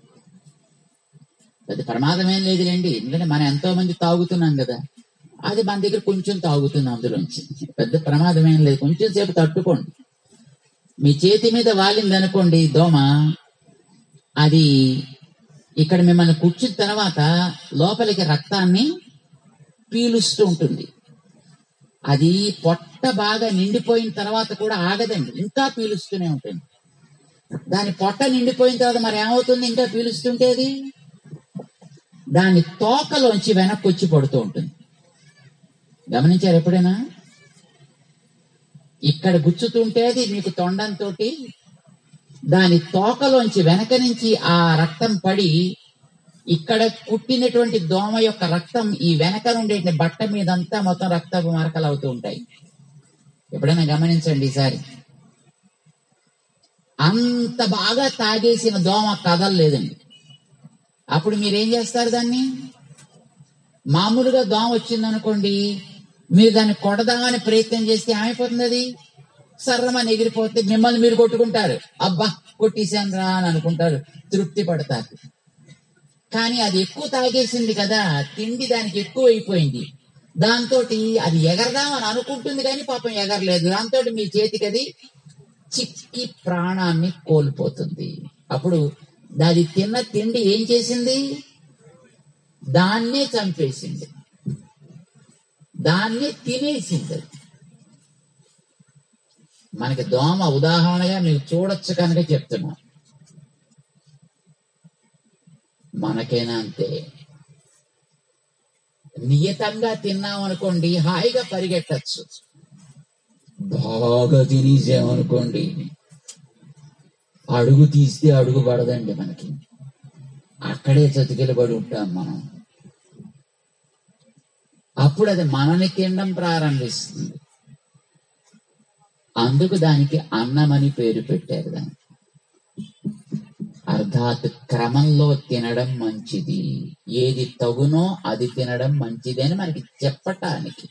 పెద్ద ప్రమాదం ఏం లేదులేండి ఎందుకంటే మనం ఎంతో మంది తాగుతున్నాం కదా అది మన దగ్గర కొంచెం తాగుతుంది అందులోంచి పెద్ద ప్రమాదం ఏం లేదు కొంచెం సేపు తట్టుకోండి మీ చేతి మీద వాలింది అనుకోండి దోమ అది ఇక్కడ మిమ్మల్ని కూర్చున్న తర్వాత లోపలికి రక్తాన్ని పీలుస్తూ ఉంటుంది అది పొట్ట బాగా నిండిపోయిన తర్వాత కూడా ఆగదండి ఇంకా పీలుస్తూనే ఉంటుంది దాని పొట్ట నిండిపోయిన తర్వాత మరి ఏమవుతుంది ఇంకా పీలుస్తుంటే అది దాని తోకలోంచి వెనక్కి వచ్చి పడుతూ ఉంటుంది గమనించారు ఎప్పుడైనా ఇక్కడ గుచ్చుతుంటే అది మీకు తొండంతో దాని తోకలోంచి వెనక నుంచి ఆ రక్తం పడి ఇక్కడ పుట్టినటువంటి దోమ యొక్క రక్తం ఈ వెనక నుండి బట్ట మీదంతా మొత్తం రక్తపు మరకలు అవుతూ ఉంటాయి ఎప్పుడైనా గమనించండి ఈసారి అంత బాగా తాగేసిన దోమ కదలలేదండి అప్పుడు మీరేం చేస్తారు దాన్ని మామూలుగా దోమ వచ్చింది అనుకోండి మీరు దాన్ని కొడదామని ప్రయత్నం చేస్తే ఏమైపోతుంది అది సర్రమని ఎగిరిపోతే మిమ్మల్ని మీరు కొట్టుకుంటారు అబ్బా కొట్టేశాను రా అని అనుకుంటారు తృప్తి పడతారు కానీ అది ఎక్కువ తాగేసింది కదా తిండి దానికి ఎక్కువ అయిపోయింది దాంతో అది ఎగరదామని అనుకుంటుంది కానీ పాపం ఎగరలేదు దాంతో మీ చేతికి అది చిక్కి ప్రాణాన్ని కోల్పోతుంది అప్పుడు అది తిన్న తిండి ఏం చేసింది దాన్నే చంపేసింది దాన్ని తినేసింది అది. మనకి దోమ ఉదాహరణగా మీకు చూడొచ్చు కనుక చెప్తున్నా మనకైనా అంతే నియతంగా తిన్నాం అనుకోండి హాయిగా పరిగెట్టచ్చు బాగా తినేసామనుకోండి అడుగు తీస్తే అడుగు పడదండి మనకి అక్కడే చతికిలబడి ఉంటాం మనం అప్పుడు అది మనని తినడం ప్రారంభిస్తుంది అందుకు దానికి అన్నమని పేరు పెట్టారు దానికి అర్థాత్ క్రమంలో తినడం మంచిది ఏది తగునో అది తినడం మంచిది అని మనకి చెప్పటానికి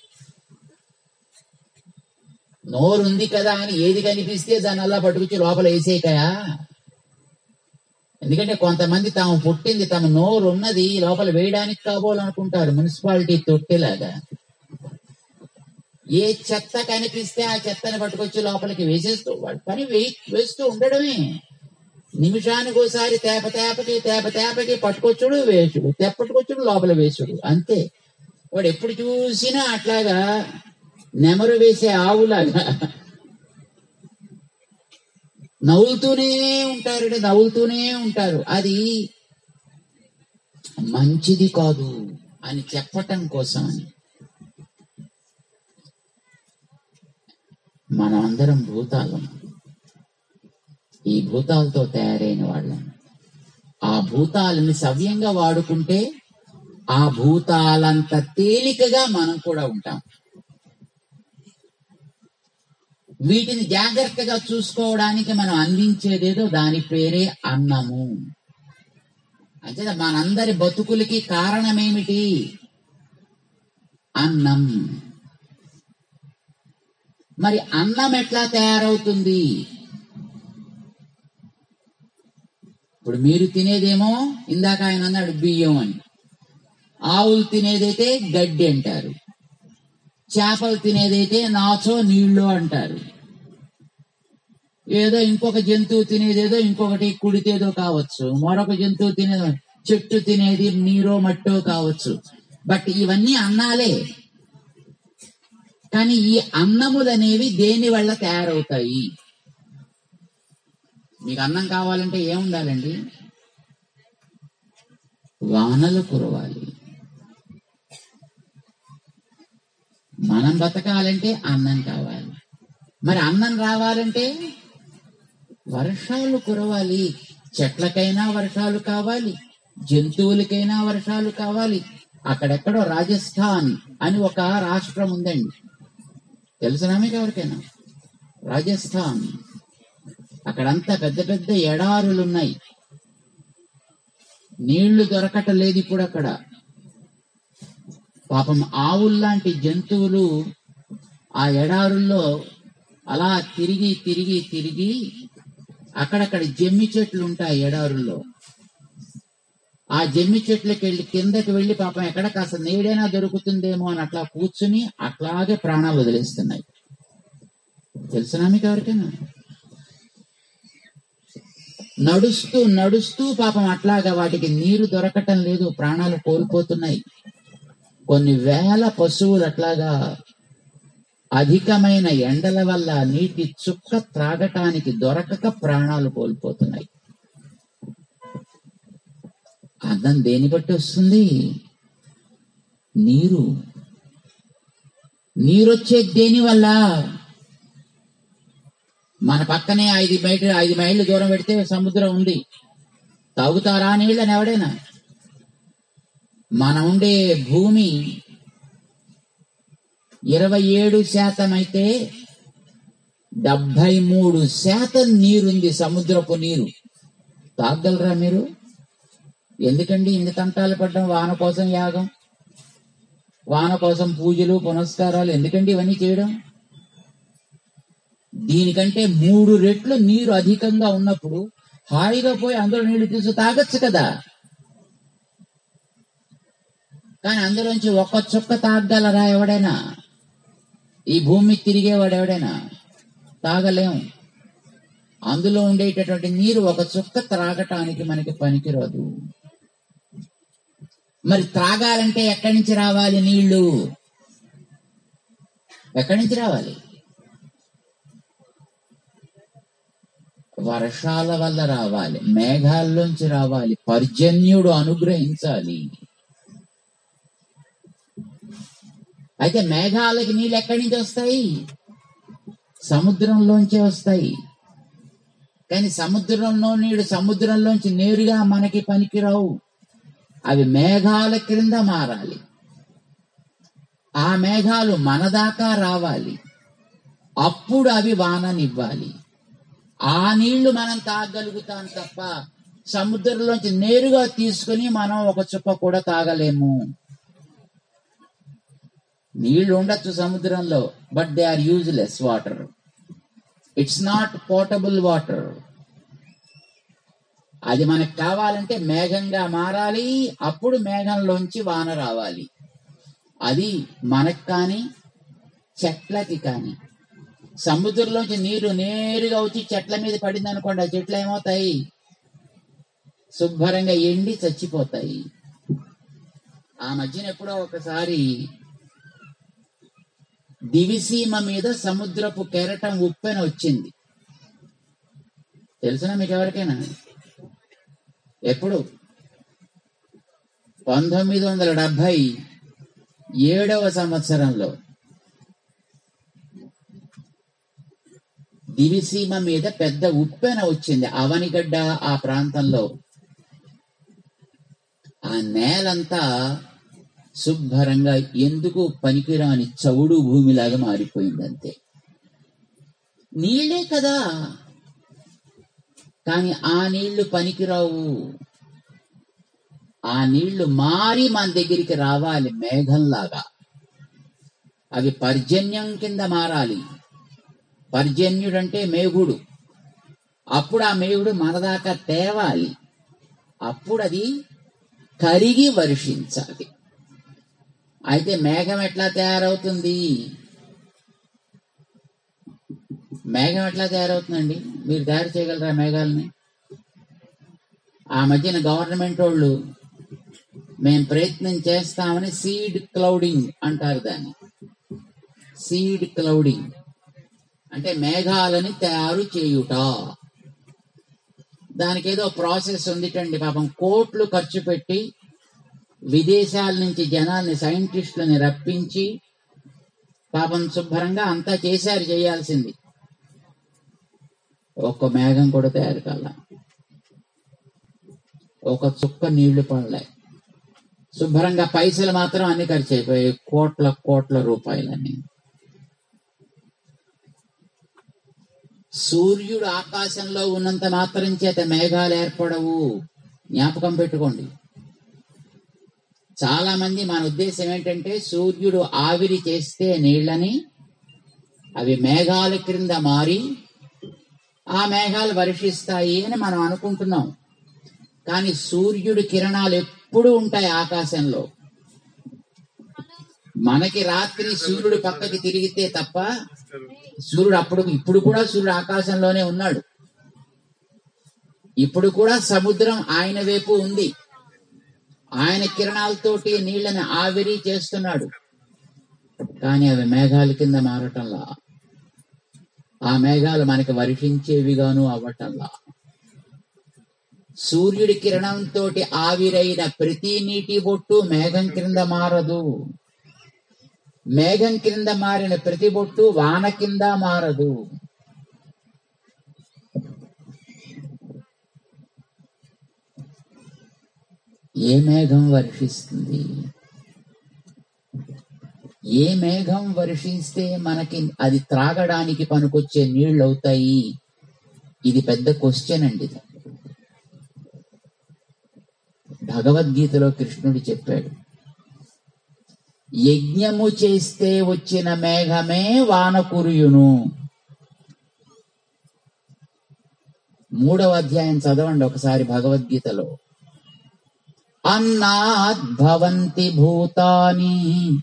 నోరుంది కదా అని ఏది కనిపిస్తే దాన్ని అలా పట్టుకొచ్చి లోపల వేసేయకయా ఎందుకంటే కొంతమంది తాము పుట్టింది తమ నోరు ఉన్నది లోపల వేయడానికి కాబోలనుకుంటారు మున్సిపాలిటీ తొట్టెలాగా ఏ చెత్త కనిపిస్తే ఆ చెత్తని పట్టుకొచ్చి లోపలికి వేసేస్తూ వాడి పని వేయి వేస్తూ ఉండడమే నిమిషానికి ఒకసారి తేప తేపకి తేప తేపకి పట్టుకొచ్చుడు వేసుడు తెప్పట్టుకొచ్చుడు లోపల వేసుడు అంతే వాడు ఎప్పుడు చూసినా అట్లాగా నెమరు వేసే ఆవులాగా నవ్వుతూనే ఉంటారు నవ్వుతూనే ఉంటారు అది మంచిది కాదు అని చెప్పటం కోసం అని మనం అందరం భూతాలం ఈ భూతాలతో తయారైన వాళ్ళం ఆ భూతాలని సవ్యంగా వాడుకుంటే ఆ భూతాలంత తేలికగా మనం కూడా ఉంటాం వీటిని జాగ్రత్తగా చూసుకోవడానికి మనం అందించేదేదో దాని పేరే అన్నము అంటే మనందరి బతుకులకి కారణమేమిటి అన్నం మరి అన్నం ఎట్లా తయారవుతుంది ఇప్పుడు మీరు తినేదేమో ఇందాక ఆయన అన్నాడు బియ్యం అని ఆవులు తినేదైతే గడ్డి అంటారు చేపలు తినేదైతే నాచో నీళ్ళు అంటారు ఏదో ఇంకొక జంతువు తినేదేదో ఇంకొకటి కుడితేదో కావచ్చు మరొక జంతువు తినేదో చెట్టు తినేది నీరో మట్టో కావచ్చు బట్ ఇవన్నీ అన్నాలే కానీ ఈ అన్నములు అనేవి దేని వల్ల తయారవుతాయి మీకు అన్నం కావాలంటే ఏముండాలండి వానలు కురవాలి మనం బతకాలంటే అన్నం కావాలి మరి అన్నం రావాలంటే వర్షాలు కురవాలి చెట్లకైనా వర్షాలు కావాలి జంతువులకైనా వర్షాలు కావాలి అక్కడెక్కడో రాజస్థాన్ అని ఒక రాష్ట్రం ఉందండి తెలుసునా మీకు ఎవరికైనా రాజస్థాన్ అక్కడంతా పెద్ద పెద్ద ఎడారులు ఉన్నాయి నీళ్లు దొరకటం లేదు ఇప్పుడు అక్కడ పాపం ఆవుల్లాంటి జంతువులు ఆ ఎడారుల్లో అలా తిరిగి తిరిగి తిరిగి అక్కడక్కడ జమ్మి చెట్లు ఉంటాయి ఎడారుల్లో ఆ జమ్మి చెట్లకి వెళ్ళి కిందకి వెళ్ళి పాపం ఎక్కడ కాస్త నీడైనా దొరుకుతుందేమో అని అట్లా కూర్చుని అట్లాగే ప్రాణాలు వదిలేస్తున్నాయి తెలుసునా మీకు ఎవరికైనా నడుస్తూ నడుస్తూ పాపం అట్లాగా వాటికి నీరు దొరకటం లేదు ప్రాణాలు కోల్పోతున్నాయి కొన్ని వేల పశువులు అట్లాగా అధికమైన ఎండల వల్ల నీటి చుక్క త్రాగటానికి దొరకక ప్రాణాలు కోల్పోతున్నాయి అర్థం దేని బట్టి వస్తుంది నీరు నీరొచ్చేది దేని వల్ల మన పక్కనే ఐదు మైళ్ళు ఐదు మైళ్ళు దూరం పెడితే సముద్రం ఉంది తాగుతారా నీళ్ళని ఎవడైనా మన ఉండే భూమి ఇరవై ఏడు శాతం అయితే డెబ్బై మూడు శాతం నీరుంది సముద్రపు నీరు తాగలరా మీరు ఎందుకండి ఇన్ని తంటాలు పడ్డం వాన కోసం యాగం వాన కోసం పూజలు పునస్కారాలు ఎందుకండి ఇవన్నీ చేయడం దీనికంటే మూడు రెట్లు నీరు అధికంగా ఉన్నప్పుడు హాయిగా పోయి అందులో నీళ్లు తీసి తాగొచ్చు కదా కానీ అందులోంచి ఒక్క చుక్క తాగలరా ఎవడైనా ఈ భూమి తిరిగేవాడు ఎవడైనా తాగలేం అందులో ఉండేటటువంటి నీరు ఒక చుక్క త్రాగటానికి మనకి పనికిరాదు మరి త్రాగాలంటే ఎక్కడి నుంచి రావాలి నీళ్లు ఎక్కడి నుంచి రావాలి వర్షాల వల్ల రావాలి మేఘాల్లోంచి రావాలి పర్జన్యుడు అనుగ్రహించాలి అయితే మేఘాలకి నీళ్ళు ఎక్కడి నుంచి వస్తాయి సముద్రంలోంచే వస్తాయి కానీ సముద్రంలో నీడు సముద్రంలోంచి నేరుగా మనకి పనికిరావు అవి మేఘాల క్రింద మారాలి ఆ మేఘాలు మన దాకా రావాలి అప్పుడు అవి వాననివ్వాలి ఆ నీళ్లు మనం తాగలుగుతాం తప్ప సముద్రంలోంచి నేరుగా తీసుకుని మనం ఒక చుక్క కూడా తాగలేము నీళ్లు ఉండొచ్చు సముద్రంలో but they are useless water it's not portable water అది మనకు కావాలంటే మేఘంగా మారాలి అప్పుడు మేఘంలోంచి వాన రావాలి అది మనకు కానీ చెట్లకి కానీ సముద్రంలోంచి నీరు నేరుగా వచ్చి చెట్ల మీద పడింది అనుకోండి ఆ చెట్లు ఏమవుతాయి శుభ్రంగా ఎండి చచ్చిపోతాయి ఆ మధ్యన ఎప్పుడో ఒకసారి దివిసీమ మీద సముద్రపు కెరటం ఉప్పెన వచ్చింది తెలుసునా మీకు ఎవరికైనా ఎప్పుడు పంతొమ్మిది వందల డెబ్బై ఏడవ సంవత్సరంలో దివిసీమ మీద పెద్ద ఉప్పెన వచ్చింది అవనిగడ్డ ఆ ప్రాంతంలో ఆ నేలంతా శుభ్రంగా ఎందుకు పనికిరాని చవుడు భూమిలాగా మారిపోయింది అంతే నీళ్లే కదా కానీ ఆ నీళ్లు పనికిరావు ఆ నీళ్లు మారి మన దగ్గరికి రావాలి మేఘంలాగా అవి పర్జన్యం కింద మారాలి పర్జన్యుడంటే మేఘుడు అప్పుడు ఆ మేఘుడు మన దాకా తేవాలి అప్పుడు అది కరిగి వర్షించాలి అయితే మేఘం ఎట్లా తయారవుతుంది మేఘం ఎట్లా తయారవుతుందండి మీరు తయారు చేయగలరా మేఘాలని ఆ మధ్యన గవర్నమెంట్ వాళ్ళు మేము ప్రయత్నం చేస్తామని సీడ్ క్లౌడింగ్ అంటారు దాన్ని సీడ్ క్లౌడింగ్ అంటే మేఘాలని తయారు చేయుట దానికి ఏదో ప్రాసెస్ ఉందిటండి పాపం కోట్లు ఖర్చు పెట్టి విదేశాల నుంచి జనాల్ని సైంటిస్టులని రప్పించి పాపం శుభ్రంగా అంతా చేశారు చేయాల్సింది ఒక్క మేఘం కూడా తయారు కాల ఒక చుక్క నీళ్లు పడలే శుభ్రంగా పైసలు మాత్రం అన్ని ఖర్చు అయిపోయాయి కోట్ల కోట్ల రూపాయలని సూర్యుడు ఆకాశంలో ఉన్నంత మాత్రం చేత మేఘాలు ఏర్పడవు జ్ఞాపకం పెట్టుకోండి చాలా మంది మన ఉద్దేశం ఏంటంటే సూర్యుడు ఆవిరి చేస్తే నీళ్ళని అవి మేఘాల క్రింద మారి ఆ మేఘాలు వర్షిస్తాయి అని మనం అనుకుంటున్నాం కానీ సూర్యుడి కిరణాలు ఎప్పుడూ ఉంటాయి ఆకాశంలో మనకి రాత్రి సూర్యుడు పక్కకి తిరిగితే తప్ప సూర్యుడు అప్పుడు ఇప్పుడు కూడా సూర్యుడు ఆకాశంలోనే ఉన్నాడు ఇప్పుడు కూడా సముద్రం ఆయన వైపు ఉంది ఆయన కిరణాలతోటి నీళ్ళని ఆవిరి చేస్తున్నాడు కానీ అవి మేఘాల కింద మారటంలా ఆ మేఘాలు మనకి వర్షించేవిగాను అవ్వటంలా సూర్యుడి కిరణంతో ఆవిరైన ప్రతి నీటి బొట్టు మేఘం క్రింద మారదు మేఘం క్రింద మారిన ప్రతి బొట్టు వాన కింద మారదు ఏ మేఘం వర్షిస్తుంది ఏ మేఘం వర్షిస్తే మనకి అది త్రాగడానికి పనికొచ్చే నీళ్ళు అవుతాయి ఇది పెద్ద క్వశ్చన్ అండి ఇది. భగవద్గీతలో కృష్ణుడు చెప్పాడు యజ్ఞము చేస్తే వచ్చిన మేఘమే వాన కురియును మూడవ అధ్యాయం చదవండి ఒకసారి భగవద్గీతలో అన్నాద్భవంతి భూతాని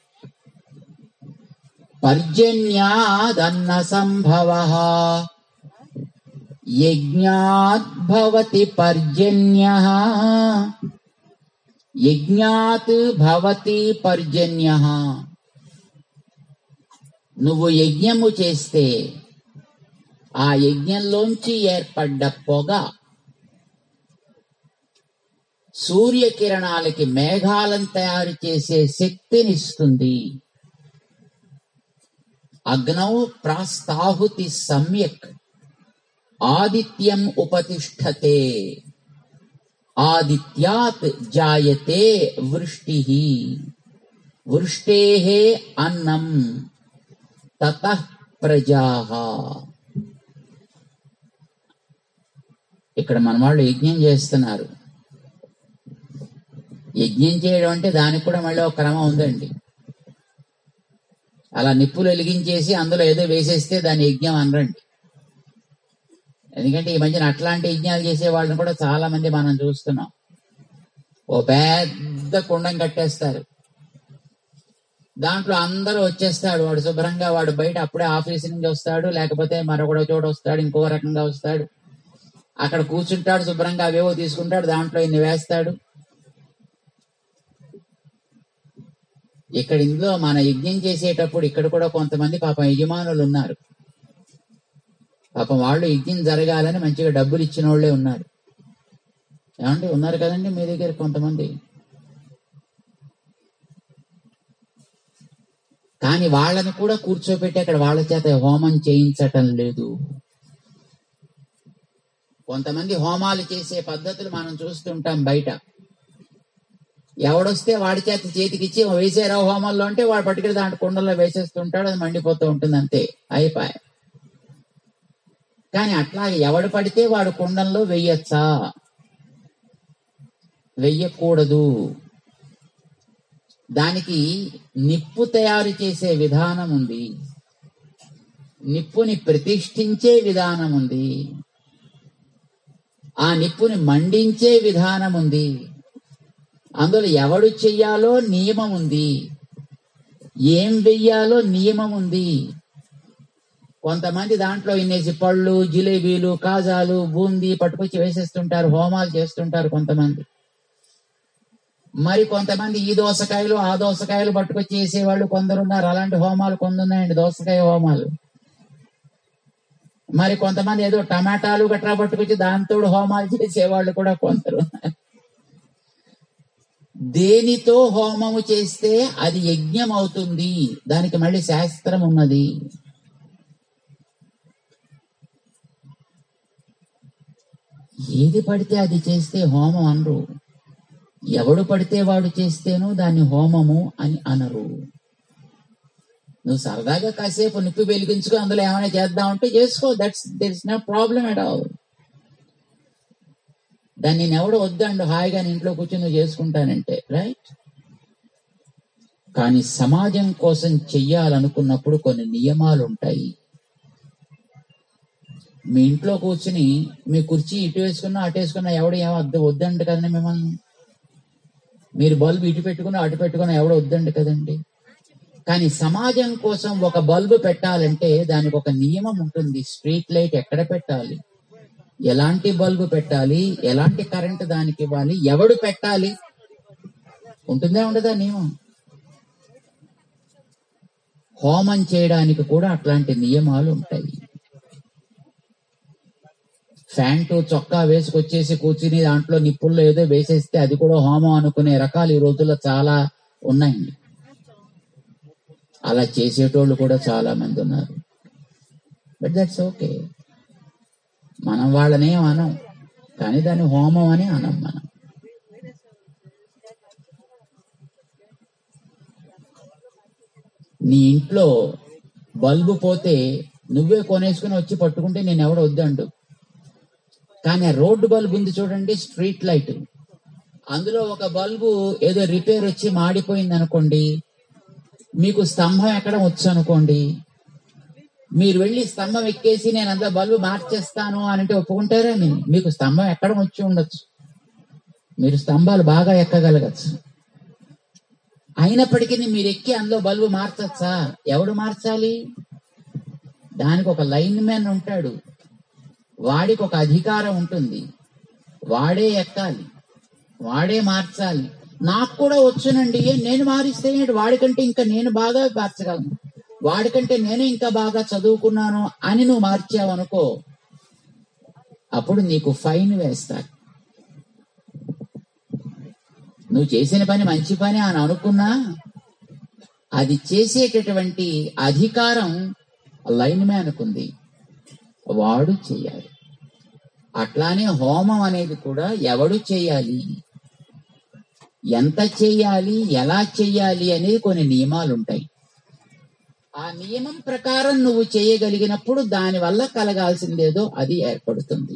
పర్జన్యాదన్న సంభవ యజ్ఞాద్భవతి పర్జన్య యజ్ఞాత్ భవతి పర్జన్య నువ్వు యజ్ఞము చేస్తే ఆ యజ్ఞంలోంచి ఏర్పడ్డ పొగ సూర్యకిరణాలకి మేఘాలను తయారు చేసే శక్తినిస్తుంది అగ్నౌ ప్రాస్తాహుతి సమ్యక్ ఆదిత్యం ఉపతిష్టతే ఆదిత్యాత్ జాయతే వృష్టి వృష్టే అన్నం తత ప్రజా ఇక్కడ మన వాళ్ళు యజ్ఞం చేస్తున్నారు యజ్ఞం చేయడం అంటే దానికి కూడా మళ్ళీ ఒక క్రమం ఉందండి అలా నిప్పులు వెలిగించేసి అందులో ఏదో వేసేస్తే దాని యజ్ఞం అనరండి ఎందుకంటే ఈ మధ్యన అట్లాంటి యజ్ఞాలు చేసే వాళ్ళని కూడా చాలా మంది మనం చూస్తున్నాం ఓ పెద్ద కుండం కట్టేస్తారు దాంట్లో అందరూ వచ్చేస్తాడు వాడు శుభ్రంగా వాడు బయట అప్పుడే ఆఫీస్ నుంచి వస్తాడు లేకపోతే మరొకడో చోట వస్తాడు ఇంకో రకంగా వస్తాడు అక్కడ కూర్చుంటాడు శుభ్రంగా అవేవో తీసుకుంటాడు దాంట్లో ఇన్ని వేస్తాడు ఇక్కడ ఇందులో మన యజ్ఞం చేసేటప్పుడు ఇక్కడ కూడా కొంతమంది పాపం యజమానులు ఉన్నారు పాపం వాళ్ళు యజ్ఞం జరగాలని మంచిగా డబ్బులు ఇచ్చిన వాళ్ళే ఉన్నారు ఏమండి ఉన్నారు కదండి మీ దగ్గర కొంతమంది కానీ వాళ్ళని కూడా కూర్చోబెట్టి అక్కడ వాళ్ళ చేత హోమం చేయించటం లేదు కొంతమంది హోమాలు చేసే పద్ధతులు మనం చూస్తుంటాం బయట ఎవడొస్తే వాడి చేత చేతికిచ్చి వేసేరా హోమాల్లో అంటే వాడు పట్టుకెళ్ళి దాంట్లో కుండలో వేసేస్తుంటాడు అది మండిపోతూ ఉంటుంది అంతే అయిపోయి కానీ అట్లా ఎవడు పడితే వాడు కుండంలో వెయ్యొచ్చా వెయ్యకూడదు దానికి నిప్పు తయారు చేసే విధానం ఉంది నిప్పుని ప్రతిష్ఠించే విధానం ఉంది ఆ నిప్పుని మండించే విధానం ఉంది అందులో ఎవడు చెయ్యాలో నియమం ఉంది ఏం వెయ్యాలో నియమం ఉంది కొంతమంది దాంట్లో ఇన్నేసి పళ్ళు జిలేబీలు కాజాలు బూందీ పట్టుకొచ్చి వేసేస్తుంటారు హోమాలు చేస్తుంటారు కొంతమంది మరి కొంతమంది ఈ దోసకాయలు ఆ దోసకాయలు పట్టుకొచ్చి వేసేవాళ్ళు కొందరు ఉన్నారు అలాంటి హోమాలు కొందరున్నాయండి దోసకాయ హోమాలు మరి కొంతమంది ఏదో టమాటాలు గట్రా పట్టుకొచ్చి దాంతో హోమాలు చేసేవాళ్ళు కూడా కొందరు ఉన్నారు. దేనితో హోమము చేస్తే అది యజ్ఞం అవుతుంది దానికి మళ్ళీ శాస్త్రం ఉన్నది ఏది పడితే అది చేస్తే హోమం అనరు ఎవడు పడితే వాడు చేస్తేనో దాన్ని హోమము అని అనరు నువ్వు సరదాగా కాసేపు నిప్పు వెలిగించుకో అందులో ఏమైనా చేద్దామంటే చేసుకో that's there is no problem at all దాన్ని నేను ఎవడు వద్దండు హాయిగా నేను ఇంట్లో కూర్చొని నువ్వు చేసుకుంటానంటే రైట్ కానీ సమాజం కోసం చెయ్యాలనుకున్నప్పుడు కొన్ని నియమాలు ఉంటాయి మీ ఇంట్లో కూర్చుని మీ కుర్చీ ఇటు వేసుకున్నా అటు వేసుకున్నా ఎవడు ఏమో వద్ద వద్దండి కదండి మిమ్మల్ని మీరు బల్బు ఇటు పెట్టుకున్నా అటు పెట్టుకున్నా ఎవడు వద్దండి కదండి కానీ సమాజం కోసం ఒక బల్బు పెట్టాలంటే దానికి ఒక నియమం ఉంటుంది స్ట్రీట్ లైట్ ఎక్కడ పెట్టాలి ఎలాంటి బల్బు పెట్టాలి ఎలాంటి కరెంట్ దానికి ఇవ్వాలి ఎవడు పెట్టాలి ఉంటుందా ఉండదా నియమం హోమం చేయడానికి కూడా అట్లాంటి నియమాలు ఉంటాయి ఫ్యాంటు చొక్కా వేసుకొచ్చేసి కూర్చుని దాంట్లో నిప్పుల్లో ఏదో వేసేస్తే అది కూడా హోమం అనుకునే రకాలు ఈ రోజుల్లో చాలా ఉన్నాయండి అలా చేసేటోళ్ళు కూడా చాలా మంది ఉన్నారు బట్ దట్స్ ఓకే మనం వాళ్ళనేం అనం కానీ దాన్ని హోమం అని అనం మనం నీ ఇంట్లో బల్బు పోతే నువ్వే కొనేసుకుని వచ్చి పట్టుకుంటే నేను ఎవడు వద్దండు కానీ ఆ రోడ్డు బల్బు ఉంది చూడండి స్ట్రీట్ లైట్ అందులో ఒక బల్బు ఏదో రిపేర్ వచ్చి మాడిపోయింది అనుకోండి మీకు స్తంభం ఎక్కడం వచ్చు అనుకోండి మీరు వెళ్ళి స్తంభం ఎక్కేసి నేను అందులో బల్బు మార్చేస్తాను అని అంటే ఒప్పుకుంటారా నేను మీకు స్తంభం ఎక్కడం వచ్చి ఉండొచ్చు మీరు స్తంభాలు బాగా ఎక్కగలగచ్చు అయినప్పటికీ మీరు ఎక్కి అందులో బల్బు మార్చచ్చా ఎవడు మార్చాలి దానికి ఒక లైన్ మ్యాన్ ఉంటాడు వాడికి ఒక అధికారం ఉంటుంది వాడే ఎక్కాలి వాడే మార్చాలి నాకు కూడా వచ్చునండి నేను మారిస్తే ఏంటి? వాడికంటే ఇంకా నేను బాగా మార్చగలను వాడికంటే నేను ఇంకా బాగా చదువుకున్నాను అని నువ్వు మార్చావు అనుకో అప్పుడు నీకు ఫైన్ వేస్తారు నువ్వు చేసిన పని మంచి పని అని అనుకున్నా అది చేసేటటువంటి అధికారం లైన్ మ్యాన్కు ఉంది వాడు చేయాలి అట్లానే హోమం అనేది కూడా ఎవడు చేయాలి ఎంత చేయాలి ఎలా చేయాలి అనేది కొన్ని నియమాలు ఉంటాయి ఆ నియమం ప్రకారం నువ్వు చేయగలిగినప్పుడు దాని వల్ల కలగాల్సిందేదో అది ఏర్పడుతుంది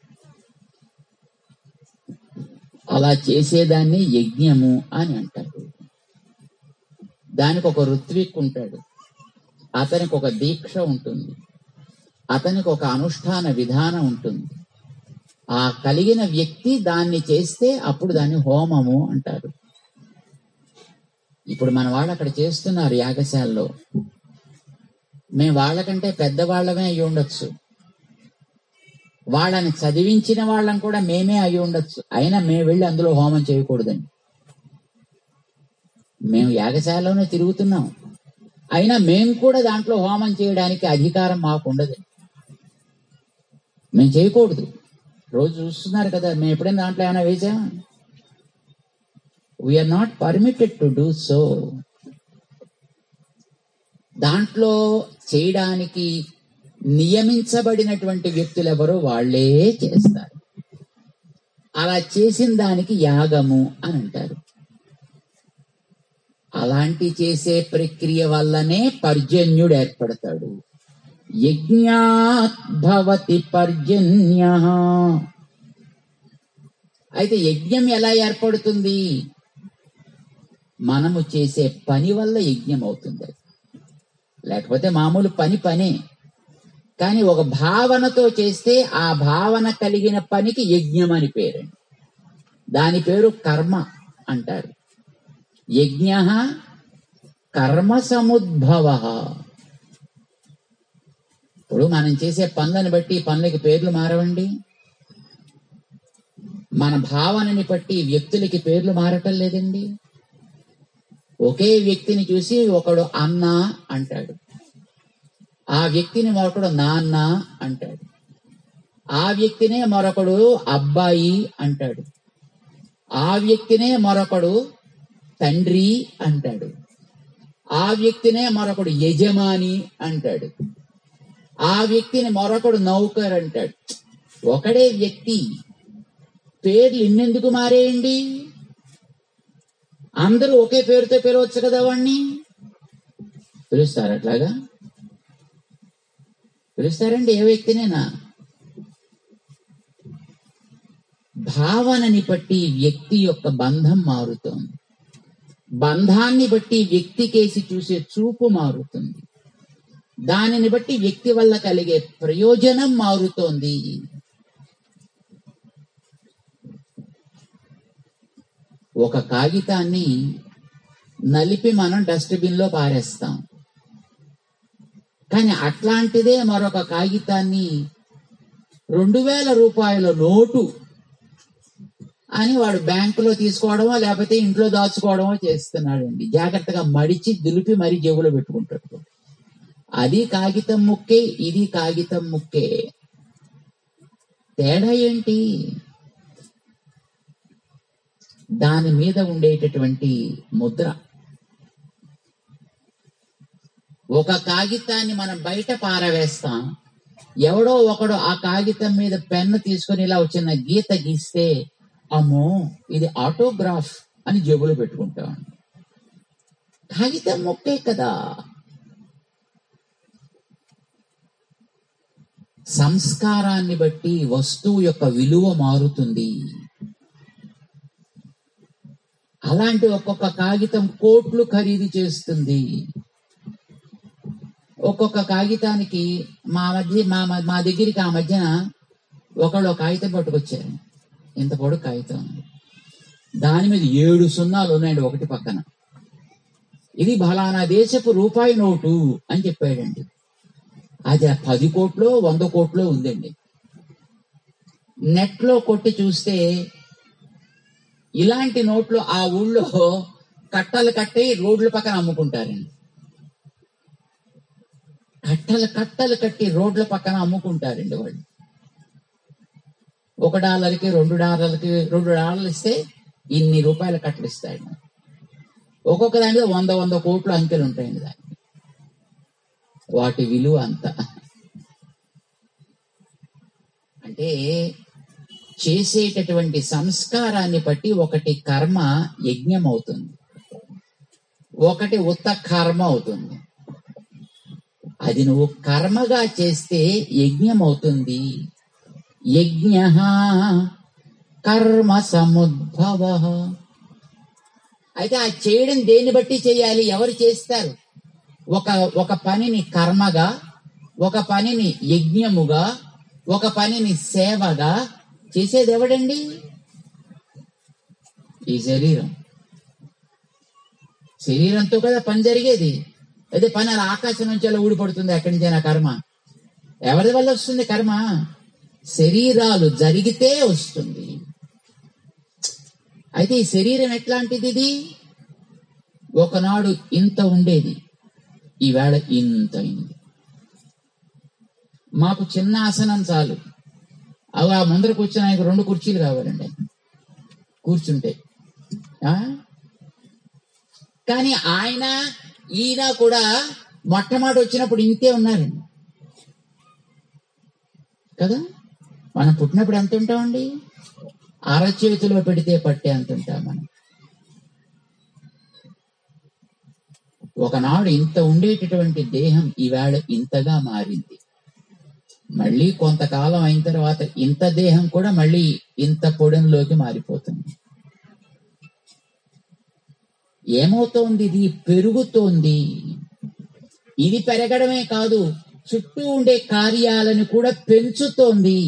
అలా చేసేదాన్ని యజ్ఞము అని అంటారు దానికి ఒక ఋత్విక్ ఉంటాడు అతనికి ఒక దీక్ష ఉంటుంది అతనికి ఒక అనుష్ఠాన విధానం ఉంటుంది ఆ కలిగిన వ్యక్తి దాన్ని చేస్తే అప్పుడు దాన్ని హోమము అంటారు ఇప్పుడు మన వాళ్ళు అక్కడ చేస్తున్నారు యాగశాలలో మేము వాళ్ళకంటే పెద్దవాళ్ళమే అయి ఉండొచ్చు వాళ్ళని చదివించిన వాళ్ళని కూడా మేమే అయి ఉండొచ్చు అయినా మేము వెళ్ళి అందులో హోమం చేయకూడదండి మేము యాగశాలలోనే తిరుగుతున్నాం అయినా మేము కూడా దాంట్లో హోమం చేయడానికి అధికారం మాకు ఉండదు మేము చేయకూడదు రోజు చూస్తున్నారు కదా మేము ఎప్పుడైనా దాంట్లో ఏమైనా వేసామా we're not permitted to do so దాంట్లో చేయడానికి నియమించబడినటువంటి వ్యక్తులు ఎవరో వాళ్లే చేస్తారు అలా చేసిన దానికి యాగము అని అంటారు అలాంటి చేసే ప్రక్రియ వల్లనే పర్జన్యుడు ఏర్పడతాడు యజ్ఞాత్ భవతి పర్జన్య అయితే యజ్ఞం ఎలా ఏర్పడుతుంది మనము చేసే పని వల్ల యజ్ఞం అవుతుంది అది. లేకపోతే మామూలు పని పనే కానీ ఒక భావనతో చేస్తే ఆ భావన కలిగిన పనికి యజ్ఞం అని పేరండి దాని పేరు కర్మ అంటారు యజ్ఞ కర్మ సముద్భవ ఇప్పుడు మనం చేసే పనులను బట్టి ఈ పనులకి పేర్లు మారవండి మన భావనని బట్టి వ్యక్తులకి పేర్లు మారటం లేదండి ఒకే వ్యక్తిని చూసి ఒకడు అన్న అంటాడు ఆ వ్యక్తిని మరొకడు నాన్న అంటాడు ఆ వ్యక్తినే మరొకడు అబ్బాయి అంటాడు ఆ వ్యక్తినే మరొకడు తండ్రి అంటాడు ఆ వ్యక్తినే మరొకడు యజమాని అంటాడు ఆ వ్యక్తిని మరొకడు నౌకర్ అంటాడు ఒకడే వ్యక్తి పేర్లు ఇన్నెందుకు మారేయండి అందరూ ఒకే పేరుతో పిలవచ్చు కదా వాణ్ణి పిలుస్తారు అట్లాగా పిలుస్తారండి ఏ వ్యక్తినేనా భావనని బట్టి వ్యక్తి యొక్క బంధం మారుతోంది బంధాన్ని బట్టి వ్యక్తి కేసి చూసే చూపు మారుతుంది దానిని బట్టి వ్యక్తి వల్ల కలిగే ప్రయోజనం మారుతోంది ఒక కాగితాన్ని నలిపి మనం డస్ట్బిన్ లో పారేస్తాం కానీ అట్లాంటిదే మరొక కాగితాన్ని రెండు వేల రూపాయల నోటు అని వాడు బ్యాంకులో తీసుకోవడమో లేకపోతే ఇంట్లో దాచుకోవడమో చేస్తున్నాడండి జాగ్రత్తగా మడిచి దులిపి మరీ జేబులో పెట్టుకుంటాడు అది కాగితం ముక్కే ఇది కాగితం ముక్కే తేడా ఏంటి దాని మీద ఉండేటటువంటి ముద్ర ఒక కాగితాన్ని మనం బయట పారవేస్తాం ఎవడో ఒకడు ఆ కాగితం మీద పెన్ను తీసుకొని ఇలా వచ్చిన గీత గీస్తే అమ్మో ఇది ఆటోగ్రాఫ్ అని జేబులో పెట్టుకుంటాం కాగితం మొక్కే కదా సంస్కారాన్ని బట్టి వస్తువు యొక్క విలువ మారుతుంది అలాంటి ఒక్కొక్క కాగితం కోట్లు ఖరీదు చేస్తుంది ఒక్కొక్క కాగితానికి మా మధ్య మా మా దగ్గరికి ఆ మధ్యన ఒకళ్ళు ఒక కాగితం పట్టుకొచ్చారు ఇంత పొడుగు కాగితం దాని మీద ఏడు సున్నాలు ఉన్నాయండి ఒకటి పక్కన ఇది బలానా దేశపు రూపాయి నోటు అని చెప్పాడండి అది ఆ పది కోట్లో వంద కోట్లో ఉందండి నెట్ లో కొట్టి చూస్తే ఇలాంటి నోట్లు ఆ ఊళ్ళో కట్టలు కట్టి రోడ్ల పక్కన అమ్ముకుంటారండి కట్టలు కట్టలు కట్టి రోడ్ల పక్కన అమ్ముకుంటారండి వాళ్ళు ఒక డాలర్కి రెండు డాలర్లకి రెండు డాలర్లు ఇస్తే ఇన్ని రూపాయల కట్టలు ఇస్తాడు ఒక్కొక్క దాంట్లో వంద వంద కోట్లు అంకెలు ఉంటాయండి దానికి వాటి విలువ అంత అంటే చేసేటటువంటి సంస్కారాన్ని బట్టి ఒకటి కర్మ యజ్ఞం అవుతుంది ఒకటి ఉత్త కర్మ అవుతుంది అది నువ్వు కర్మగా చేస్తే యజ్ఞం అవుతుంది యజ్ఞ కర్మ సముద్భవ అయితే ఆ చేయడం దేన్ని బట్టి చేయాలి ఎవరు చేస్తారు ఒక ఒక పనిని కర్మగా ఒక పనిని యజ్ఞముగా ఒక పనిని సేవగా చేసేది ఎవడండి ఈ శరీరం శరీరంతో కదా పని జరిగేది అదే పని అలా ఆకాశం నుంచి అలా ఊడిపడుతుంది ఎక్కడి నుంచైనా కర్మ ఎవరి వల్ల వస్తుంది కర్మ శరీరాలు జరిగితే వస్తుంది అయితే ఈ శరీరం ఎట్లాంటిది ఇది ఒకనాడు ఇంత ఉండేది ఈవేళ ఇంత అయింది మాకు చిన్న ఆసనం చాలు అవి ఆ ముందర కూర్చొని ఆయనకు రెండు కుర్చీలు కావాలండి కూర్చుంటే ఆ? కానీ ఆయన ఈయన కూడా మొట్టమొదటి వచ్చినప్పుడు ఇంతే ఉన్నారండి కదా మనం పుట్టినప్పుడు ఎంత ఉంటామండి అరచేతిలో పెడితే పట్టే అంత ఉంటాం మనం ఒకనాడు ఇంత ఉండేటటువంటి దేహం ఈవేళ ఇంతగా మారింది మళ్ళీ కొంతకాలం అయిన తర్వాత ఇంత దేహం కూడా మళ్ళీ ఇంత పొడంలోకి మారిపోతుంది ఏమవుతోంది ఇది పెరుగుతోంది ఇది పెరగడమే కాదు చుట్టూ ఉండే కార్యాలను కూడా పెంచుతోంది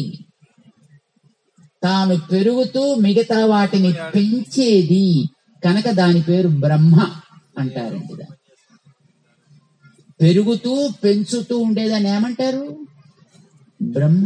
తాను పెరుగుతూ మిగతా వాటిని పెంచేది కనుక దాని పేరు బ్రహ్మ అంటారండి దాన్ని పెరుగుతూ పెంచుతూ ఉండేదాన్ని ఏమంటారు బ్రహ్మ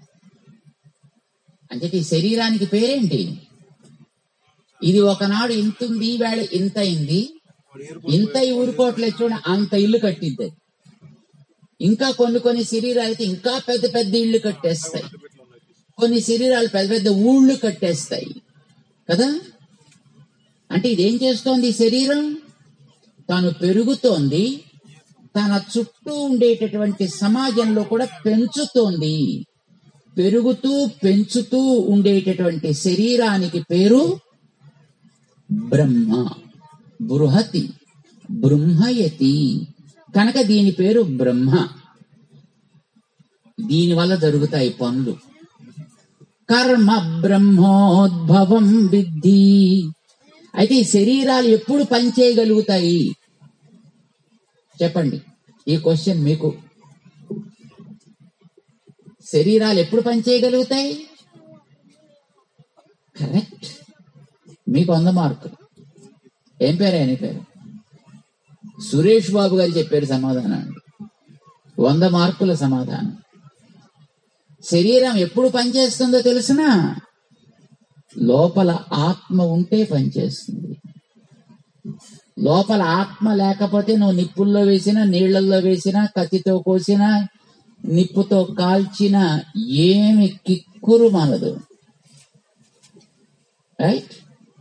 అంటే ఈ శరీరానికి పేరేంటి ఇది ఒకనాడు ఇంత ఉంది ఈవేళ ఇంత అయింది ఇంత ఈ ఊరుకోవట్లేదు చూడ అంత ఇల్లు కట్టిద్ది అది. ఇంకా కొన్ని కొన్ని శరీరాలకి ఇంకా పెద్ద పెద్ద ఇళ్ళు కట్టేస్తాయి కొన్ని శరీరాలు పెద్ద పెద్ద ఊళ్ళు కట్టేస్తాయి కదా అంటే ఇదేం చేస్తోంది ఈ శరీరం తాను పెరుగుతోంది తన చుట్టూ ఉండేటటువంటి సమాజంలో కూడా పెంచుతోంది పెరుగుతూ పెంచుతూ ఉండేటటువంటి శరీరానికి పేరు బ్రహ్మ బృహతి బృంహయతి కనుక దీని పేరు బ్రహ్మ దీని వల్ల జరుగుతాయి పనులు కర్మ బ్రహ్మోద్భవం విద్ధి అయితే ఈ శరీరాలు ఎప్పుడు పనిచేయగలుగుతాయి చెప్పండి ఈ క్వశ్చన్ మీకు శరీరాలు ఎప్పుడు పనిచేయగలుగుతాయి కరెక్ట్ మీకు వంద మార్కులు ఏం పేరు ఆయన పేరు సురేష్ బాబు గారు చెప్పారు సమాధానం అండి వంద మార్కుల సమాధానం శరీరం ఎప్పుడు పనిచేస్తుందో తెలిసినా లోపల ఆత్మ ఉంటే పనిచేస్తుంది లోపల ఆత్మ లేకపోతే నువ్వు నిప్పుల్లో వేసినా నీళ్లలో వేసినా కత్తితో కోసినా నిప్పుతో కాల్చిన ఏమి కిక్కురు మనదు రైట్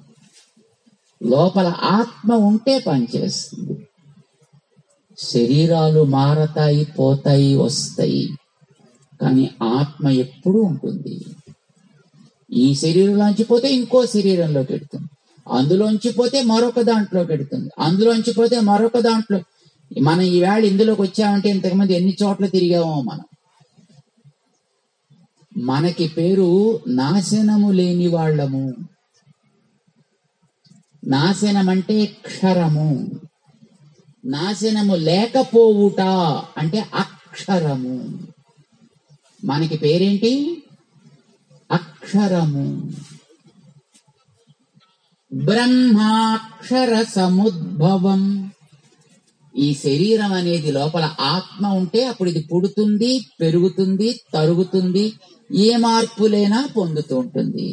లోపల ఆత్మ ఉంటే పనిచేస్తుంది శరీరాలు మారతాయి పోతాయి వస్తాయి కానీ ఆత్మ ఎప్పుడూ ఉంటుంది ఈ శరీరంలోంచి పోతే ఇంకో శరీరంలోకి వెడుతుంది అందులోంచి పోతే మరొక దాంట్లోకి వెడుతుంది అందులోంచి పోతే మరొక దాంట్లో మనం ఈవేళ ఇందులోకి వచ్చామంటే ఇంతకుముందు ఎన్ని చోట్ల తిరిగామో మనం మనకి పేరు నాశనము లేని వాళ్ళము నాశనం అంటే క్షరము నాశనము లేకపోవుట అంటే అక్షరము మనకి పేరేంటి అక్షరము బ్రహ్మాక్షర సముద్భవం ఈ శరీరం అనేది లోపల ఆత్మ ఉంటే అప్పుడు ఇది పుడుతుంది పెరుగుతుంది తరుగుతుంది ఏ మార్పులైనా పొందుతూ ఉంటుంది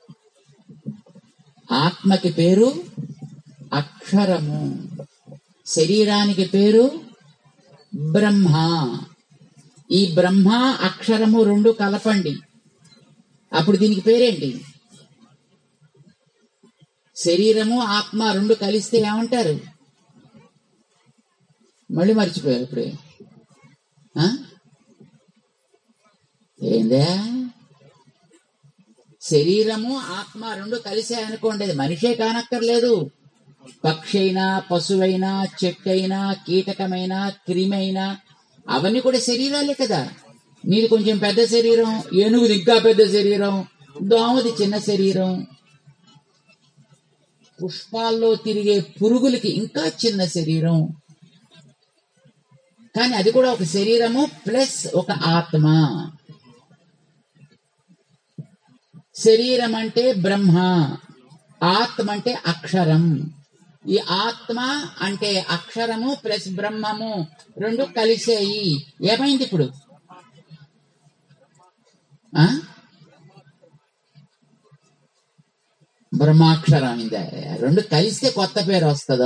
ఆత్మకి పేరు అక్షరము శరీరానికి పేరు బ్రహ్మ ఈ బ్రహ్మ అక్షరము రెండు కలపండి అప్పుడు దీనికి పేరేంటి శరీరము ఆత్మ రెండు కలిస్తే ఏమంటారు మళ్ళీ మర్చిపోయారు ఇప్పుడే ఆ? ఏందే శరీరము ఆత్మ రెండు కలిసే అనుకోండి అది మనిషే కానక్కర్లేదు పక్షి అయినా పశువైనా చెట్టు అయినా కీటకమైనా క్రిమైనా అవన్నీ కూడా శరీరాలే కదా నీది కొంచెం పెద్ద శరీరం ఏనుగుది ఇంకా పెద్ద శరీరం దోమది చిన్న శరీరం పుష్పాల్లో తిరిగే పురుగులకి ఇంకా చిన్న శరీరం కానీ అది కూడా ఒక శరీరము ప్లస్ ఒక ఆత్మ శరీరం అంటే బ్రహ్మ ఆత్మ అంటే అక్షరం ఈ ఆత్మ అంటే అక్షరము ప్లస్ బ్రహ్మము రెండు కలిసేయి ఏమైంది ఇప్పుడు ఆ? బ్రహ్మాక్షరం అయిందా రెండు కలిస్తే కొత్త పేరు వస్తుందో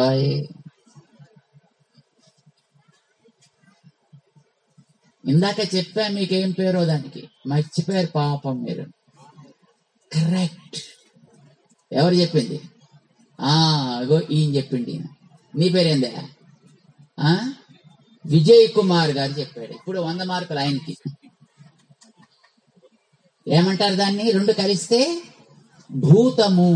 ఇందాక చెప్పా మీకేం పేరో దానికి మర్చిపోయారు పాపం మీరు కరెక్ట్ ఎవరు చెప్పింది ఆ ఇగో ఈయన చెప్పింది ఈయన. నీ పేరేందా ఆ విజయ్ కుమార్ గారు చెప్పాడు ఇప్పుడు వంద మార్కులు ఆయనకి ఏమంటారు దాన్ని రెండు కలిస్తే భూతము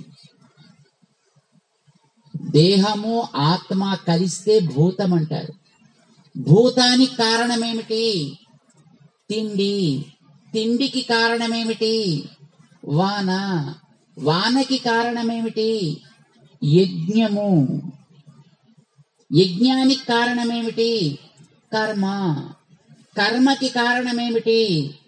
దేహము ఆత్మ కలిస్తే భూతం అంటారు భూతానికి కారణమేమిటి తిండి తిండికి కారణమేమిటి వాన వానకి కారణమేమిటి యజ్ఞము యజ్ఞానికి కారణమేమిటి కర్మ కర్మకి కారణమేమిటి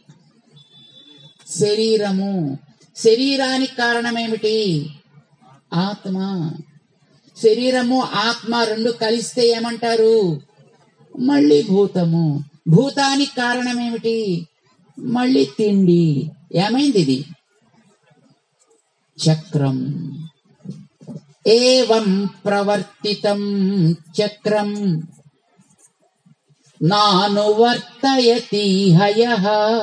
శరీరము శరీరానికి కారణమేమిటి ఆత్మ శరీరము ఆత్మ రెండు కలిస్తే ఏమంటారు మళ్ళీ భూతము భూతానికి కారణమేమిటి మళ్ళీ తిండి ఏమైంది ఇది చక్రం ఏవం ప్రవర్తితం చక్రం నానువర్తయతి హయ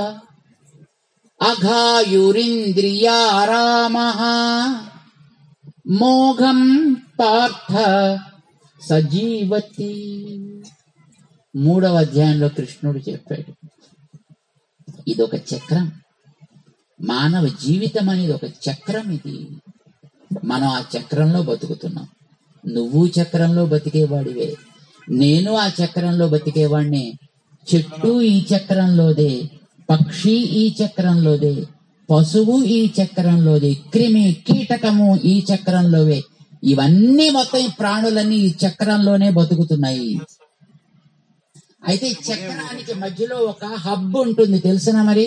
అఘాయురింద్రియారామ మోఘం పార్థ సజీవతి మూడవ అధ్యాయంలో కృష్ణుడు చెప్పాడు ఇది ఒక చక్రం మానవ జీవితం అనేది ఒక చక్రం ఇది మనం ఆ చక్రంలో బతుకుతున్నాం నువ్వు చక్రంలో బతికేవాడివే నేను ఆ చక్రంలో బతికేవాడిని చెట్టు ఈ చక్రంలోదే పక్షి ఈ చక్రంలోదే పశువు ఈ చక్రంలోదే క్రిమి కీటకము ఈ చక్రంలోవే ఇవన్నీ మొత్తం ఈ ప్రాణులన్నీ ఈ చక్రంలోనే బతుకుతున్నాయి అయితే ఈ చక్రానికి మధ్యలో ఒక హబ్ ఉంటుంది తెలుసునా మరి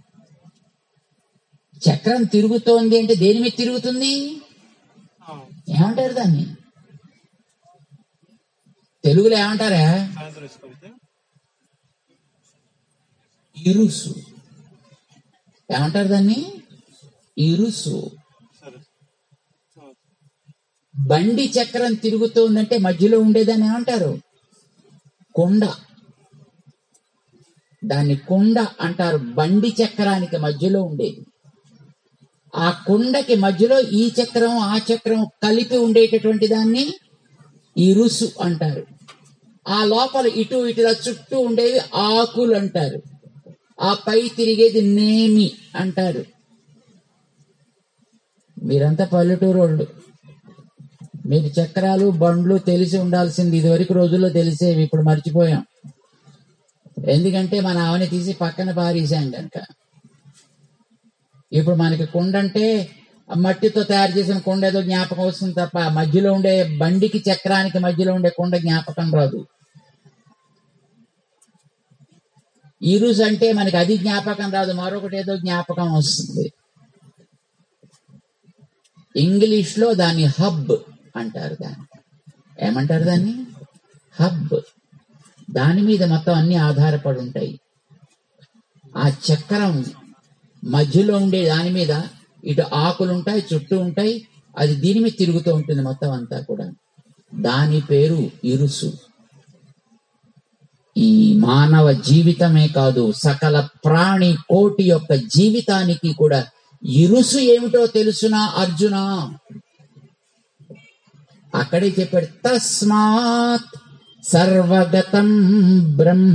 చక్రం తిరుగుతోంది అంటే దేని మీద తిరుగుతుంది ఏమంటారు దాన్ని తెలుగులో ఏమంటారా
సాయంత్రం ఇసుకోకపోతే
ఇరుసు ఏమంటారు దాన్ని ఇరుసు
సరే ఆ,
బండి చక్రం తిరుగుతోందంటే మధ్యలో ఉండేదాన్ని ఏమంటారు కొండ దాన్ని కొండ అంటారు బండి చక్రానికి మధ్యలో ఉండేది ఆ కొండకి మధ్యలో ఈ చక్రం ఆ చక్రం కలిపి ఉండేటటువంటి దాన్ని ఇరుసు అంటారు ఆ లోపల ఇటు ఇటులా చుట్టూ ఉండేవి ఆకులు అంటారు ఆ పై తిరిగేది నేమి అంటారు మీరంతా పల్లెటూరు వాళ్ళు మీకు చక్రాలు బండ్లు తెలిసి ఉండాల్సింది ఇదివరకు రోజుల్లో తెలిసేవి ఇప్పుడు మర్చిపోయాం ఎందుకంటే మన ఆమెని తీసి పక్కన పారేసాం కనుక ఇప్పుడు మనకి కుండ అంటే ఆ మట్టితో తయారు చేసిన కుండ ఏదో జ్ఞాపకం వస్తుంది తప్ప మధ్యలో ఉండే బండికి చక్రానికి మధ్యలో ఉండే కుండ జ్ఞాపకం రాదు ఇరుస్ అంటే మనకి అది జ్ఞాపకం రాదు మరొకటి ఏదో జ్ఞాపకం వస్తుంది ఇంగ్లీష్ లో దాన్ని హబ్ అంటారు దాన్ని ఏమంటారు దాన్ని హబ్ దాని మీద మొత్తం అన్ని ఆధారపడి ఉంటాయి ఆ చక్రం మధ్యలో ఉండే దాని మీద ఇటు ఆకులు ఉంటాయి చుట్టూ ఉంటాయి అది దీని మీద తిరుగుతూ ఉంటుంది మొత్తం అంతా కూడా దాని పేరు ఇరుసు ఈ మానవ జీవితమే కాదు సకల ప్రాణి కోటి యొక్క జీవితానికి కూడా ఇరుసు ఏమిటో తెలుసునా అర్జున అక్కడే చెప్పాడు తస్మాత్ సర్వగతం బ్రహ్మ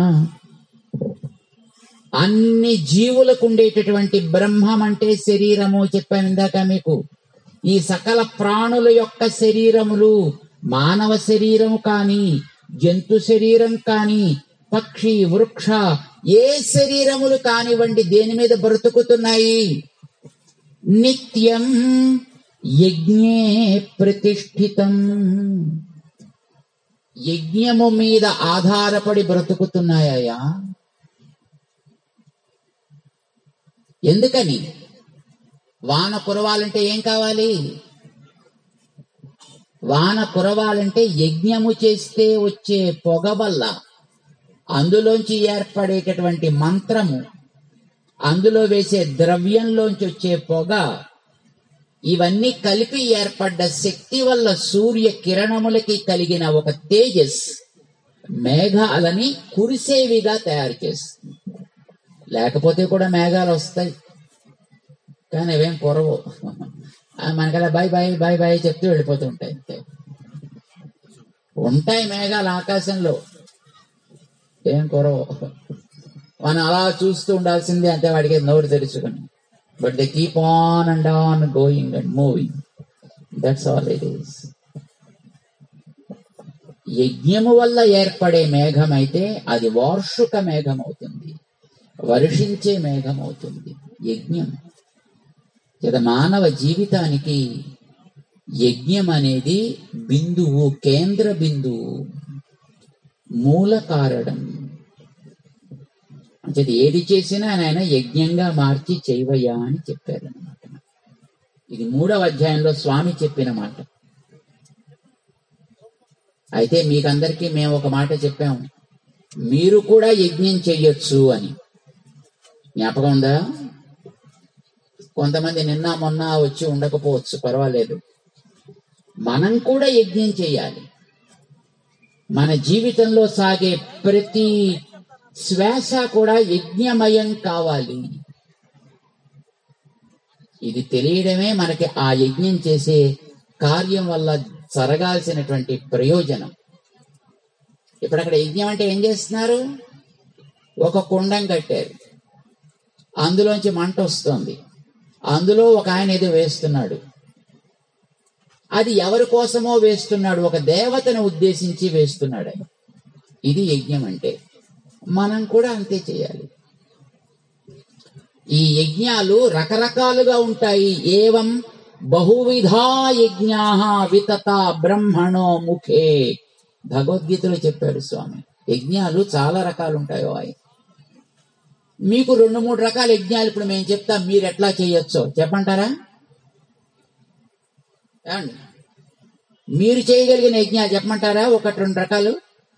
అన్ని జీవులకు ఉండేటటువంటి బ్రహ్మం అంటే శరీరము చెప్పాను ఇందాక మీకు ఈ సకల ప్రాణుల యొక్క శరీరములు మానవ శరీరము కాని జంతు శరీరం కాని పక్షి వృక్ష ఏ శరీరములు కానివ్వండి దేని మీద బ్రతుకుతున్నాయి నిత్యం యజ్ఞే ప్రతిష్ఠితం యజ్ఞము మీద ఆధారపడి బ్రతుకుతున్నాయా ఎందుకని వాన కురవాలంటే ఏం కావాలి వాన కురవాలంటే యజ్ఞము చేస్తే వచ్చే పొగ వల్ల అందులోంచి ఏర్పడేటటువంటి మంత్రము అందులో వేసే ద్రవ్యంలోంచి వచ్చే పొగ ఇవన్నీ కలిపి ఏర్పడ్డ శక్తి వల్ల సూర్య కిరణములకి కలిగిన ఒక తేజస్ మేఘాలని కురిసేవిగా తయారు చేస్తుంది లేకపోతే కూడా మేఘాలు వస్తాయి కానీ అవేం కురవు ఆ మనకలా బై బై బై బై చెప్తూ వెళ్ళిపోతూ ఉంటాయి అంతే ఉంటాయి మేఘాలు ఆకాశంలో ఏం కురవు మనం అలా చూస్తూ ఉండాల్సిందే అంతే వాడికి నోరు తెరుచుకొని but they keep on and on going and moving that's all it is యజ్ఞము వల్ల ఏర్పడే మేఘం అయితే అది వార్షిక మేఘం అవుతుంది వర్షించే మేఘం అవుతుంది యజ్ఞం చేత మానవ జీవితానికి యజ్ఞం అనేది బిందువు కేంద్ర బిందువు మూల కారణం అంటే ఏది చేసినా ఆయన యజ్ఞంగా మార్చి చేయవయ్యా అని చెప్పారు అనమాట ఇది మూడవ అధ్యాయంలో స్వామి చెప్పిన మాట అయితే మీకందరికీ మేము ఒక మాట చెప్పాము మీరు కూడా యజ్ఞం చెయ్యొచ్చు అని జ్ఞాపకం ఉందా కొంతమంది నిన్న మొన్న వచ్చి ఉండకపోవచ్చు పర్వాలేదు మనం కూడా యజ్ఞం చేయాలి మన జీవితంలో సాగే ప్రతి శ్వాస కూడా యజ్ఞమయం కావాలి ఇది తెలియడమే మనకి ఆ యజ్ఞం చేసే కార్యం వల్ల జరగాల్సినటువంటి ప్రయోజనం ఇప్పుడు అక్కడ యజ్ఞం అంటే ఏం చేస్తున్నారు ఒక కుండం కట్టారు అందులోంచి మంట వస్తుంది అందులో ఒక ఆయన ఏదో వేస్తున్నాడు అది ఎవరి కోసమో వేస్తున్నాడు ఒక దేవతను ఉద్దేశించి వేస్తున్నాడు ఆయన ఇది యజ్ఞం అంటే మనం కూడా అంతే చేయాలి ఈ యజ్ఞాలు రకరకాలుగా ఉంటాయి ఏవం బహువిధా యజ్ఞా వితత బ్రహ్మణో ముఖే భగవద్గీతలో చెప్పాడు స్వామి యజ్ఞాలు చాలా రకాలు ఉంటాయో ఆయన మీకు రెండు మూడు రకాల యజ్ఞాలు ఇప్పుడు మేము చెప్తాం మీరు ఎట్లా చేయొచ్చో చెప్పంటారా ఏమండి మీరు చేయగలిగిన యజ్ఞాలు చెప్పమంటారా ఒకటి రెండు రకాలు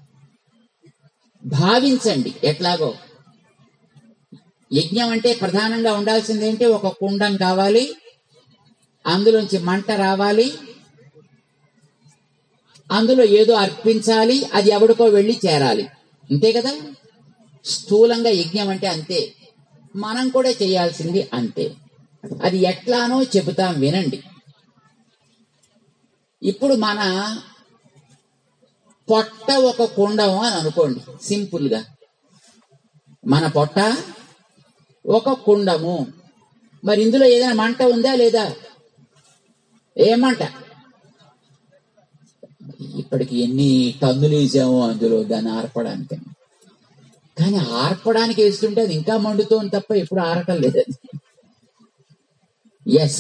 భావించండి ఎట్లాగో యజ్ఞం అంటే ప్రధానంగా ఉండాల్సింది ఏంటి ఒక కుండం కావాలి అందులోంచి మంట రావాలి అందులో ఏదో అర్పించాలి అది ఎవడికో వెళ్ళి చేరాలి అంతే కదా స్థూలంగా యజ్ఞం అంటే అంతే మనం కూడా చేయాల్సింది అంతే అది ఎట్లానో చెబుతాం వినండి ఇప్పుడు మన పొట్ట ఒక కుండం అని అనుకోండి సింపుల్ గా మన పొట్ట ఒక కుండము మరి ఇందులో ఏదైనా మంట ఉందా లేదా ఏమంట ఇప్పటికి ఎన్ని టన్నులు వేసామో అందులో దాన్ని ఆర్పడానికి కానీ ఆర్పడానికి వేస్తుంటే అది ఇంకా మండుతోంది తప్ప ఎప్పుడు ఆరటం లేదు అది ఎస్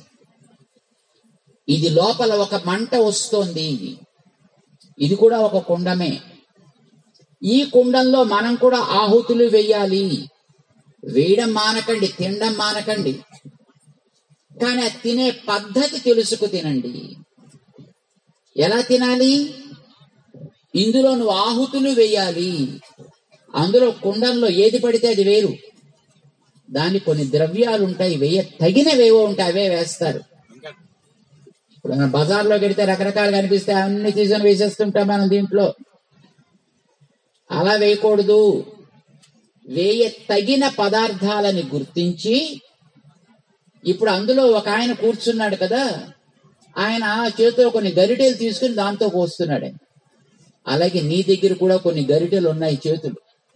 ఇది లోపల ఒక మంట వస్తోంది ఇది కూడా ఒక కుండమే ఈ కుండంలో మనం కూడా ఆహుతులు వేయాలి వేయడం మానకండి తినడం మానకండి కానీ ఆ తినే పద్ధతి తెలుసుకు తినండి ఎలా తినాలి ఇందులో నువ్వు ఆహుతులు వేయాలి అందులో కుండంలో ఏది పడితే అది వేరు దాని కొన్ని ద్రవ్యాలు ఉంటాయి వేయ తగినవేవో ఉంటాయి అవే వేస్తారు ఇప్పుడు మనం బజార్లో పెడితే రకరకాలు కనిపిస్తే అన్ని తీసుకొని వేసేస్తుంటాం మనం దీంట్లో అలా వేయకూడదు వేయ తగిన పదార్థాలని గుర్తించి ఇప్పుడు అందులో ఒక ఆయన కూర్చున్నాడు కదా ఆయన చేతిలో కొన్ని గరిటెలు తీసుకుని దాంతో కోస్తున్నాడు ఆయన. అలాగే నీ దగ్గర కూడా కొన్ని గరిటెలు ఉన్నాయి చేతులు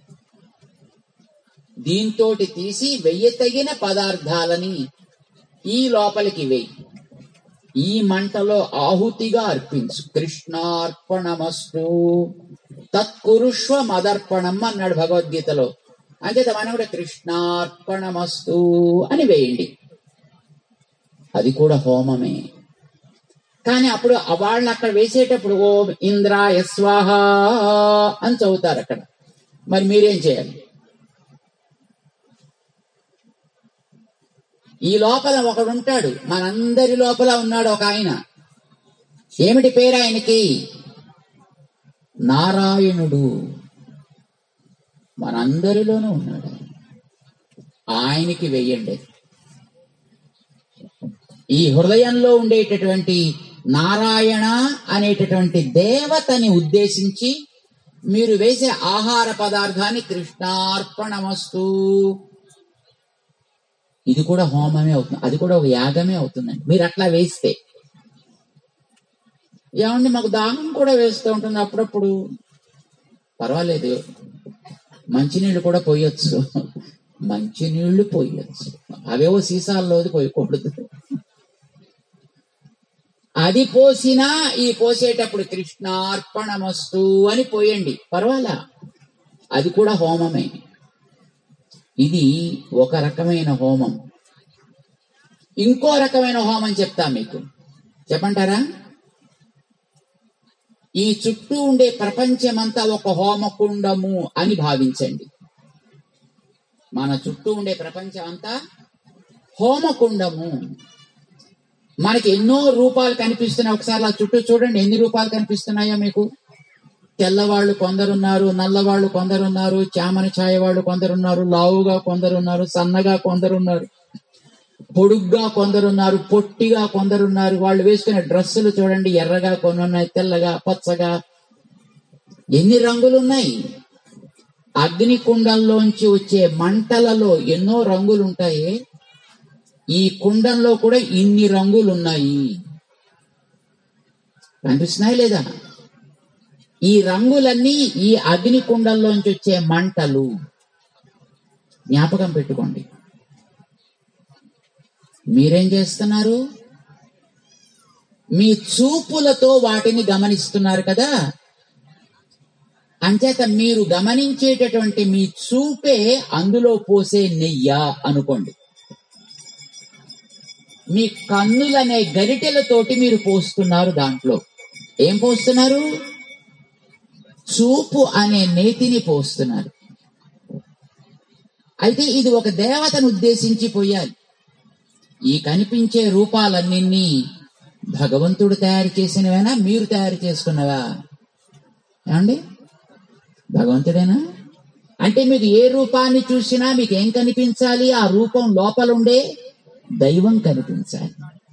దీంతో తీసి వెయ్యతగిన పదార్థాలని ఈ లోపలికి వెయ్యి ఈ మంటలో ఆహుతిగా అర్పించు కృష్ణార్పణమస్తు తత్కురుష్వ మదర్పణం అన్నాడు భగవద్గీతలో అంచేత మనం కూడా కృష్ణార్పణమస్తు అని వేయండి అది కూడా హోమమే కానీ అప్పుడు వాళ్ళని అక్కడ వేసేటప్పుడు ఓ ఇంద్రాయ స్వాహ అని చదువుతారు అక్కడ మరి మీరేం చేయాలి ఈ లోపల ఒకడు ఉంటాడు మనందరి లోపల ఉన్నాడు ఒక ఆయన ఏమిటి పేరు ఆయనకి నారాయణుడు మనందరిలోనూ ఉన్నాడు ఆయన. ఆయనకి వెయ్యండి ఈ హృదయంలో ఉండేటటువంటి నారాయణ అనేటటువంటి దేవతని ఉద్దేశించి మీరు వేసే ఆహార పదార్థాన్ని కృష్ణార్పణమస్తు ఇది కూడా హోమమే అవుతుంది అది కూడా ఒక యాగమే అవుతుందండి మీరు అట్లా వేస్తే ఏమండి మాకు దాహం కూడా వేస్తూ ఉంటుంది అప్పుడప్పుడు పర్వాలేదు మంచినీళ్ళు కూడా పోయొచ్చు మంచినీళ్లు పోయొచ్చు అవేవో సీసాల్లోది పోయకూడదు అది పోసినా ఈ పోసేటప్పుడు కృష్ణార్పణమస్తు అని పోయండి పర్వాలా అది కూడా హోమమే ఇది ఒక రకమైన హోమం ఇంకో రకమైన హోమం చెప్తా మీకు చెప్పంటారా ఈ చుట్టూ ఉండే ప్రపంచమంతా ఒక హోమకుండము అని భావించండి మన చుట్టూ ఉండే ప్రపంచం అంతా హోమకుండము మనకి ఎన్నో రూపాలు కనిపిస్తున్నాయి ఒకసారి ఆ చుట్టూ చూడండి ఎన్ని రూపాలు కనిపిస్తున్నాయో మీకు తెల్లవాళ్ళు కొందరున్నారు నల్లవాళ్ళు కొందరున్నారు చామని ఛాయ వాళ్ళు కొందరున్నారు లావుగా కొందరున్నారు సన్నగా కొందరున్నారు పొడుగ్గా కొందరున్నారు పొట్టిగా కొందరున్నారు వాళ్ళు వేసుకునే డ్రెస్సులు చూడండి ఎర్రగా కొన్ని ఉన్నాయి తెల్లగా పచ్చగా ఎన్ని రంగులు ఉన్నాయి అగ్నికుండంలోంచి వచ్చే మంటలలో ఎన్నో రంగులు ఉంటాయి ఈ కుండంలో కూడా ఇన్ని రంగులు ఉన్నాయి కనిపిస్తున్నాయి లేదా ఈ రంగులన్నీ ఈ అగ్ని కుండంలోంచి వచ్చే మంటలు జ్ఞాపకం పెట్టుకోండి మీరేం చేస్తున్నారు మీ చూపులతో వాటిని గమనిస్తున్నారు కదా అంచేత మీరు గమనించేటటువంటి మీ చూపే అందులో పోసే నెయ్య అనుకోండి మీ కన్నులనే గరిటెలతోటి మీరు పోస్తున్నారు దాంట్లో ఏం పోస్తున్నారు చూపు అనే నేతిని పోస్తున్నారు అయితే ఇది ఒక దేవతను ఉద్దేశించి పోయాలి ఈ కనిపించే రూపాలన్నింటినీ భగవంతుడు తయారు చేసినవేనా మీరు తయారు చేసుకున్నవా ఏమండి భగవంతుడేనా అంటే మీకు ఏ రూపాన్ని చూసినా మీకు ఏం కనిపించాలి ఆ రూపం లోపలుండే దైవం కనిపించాలి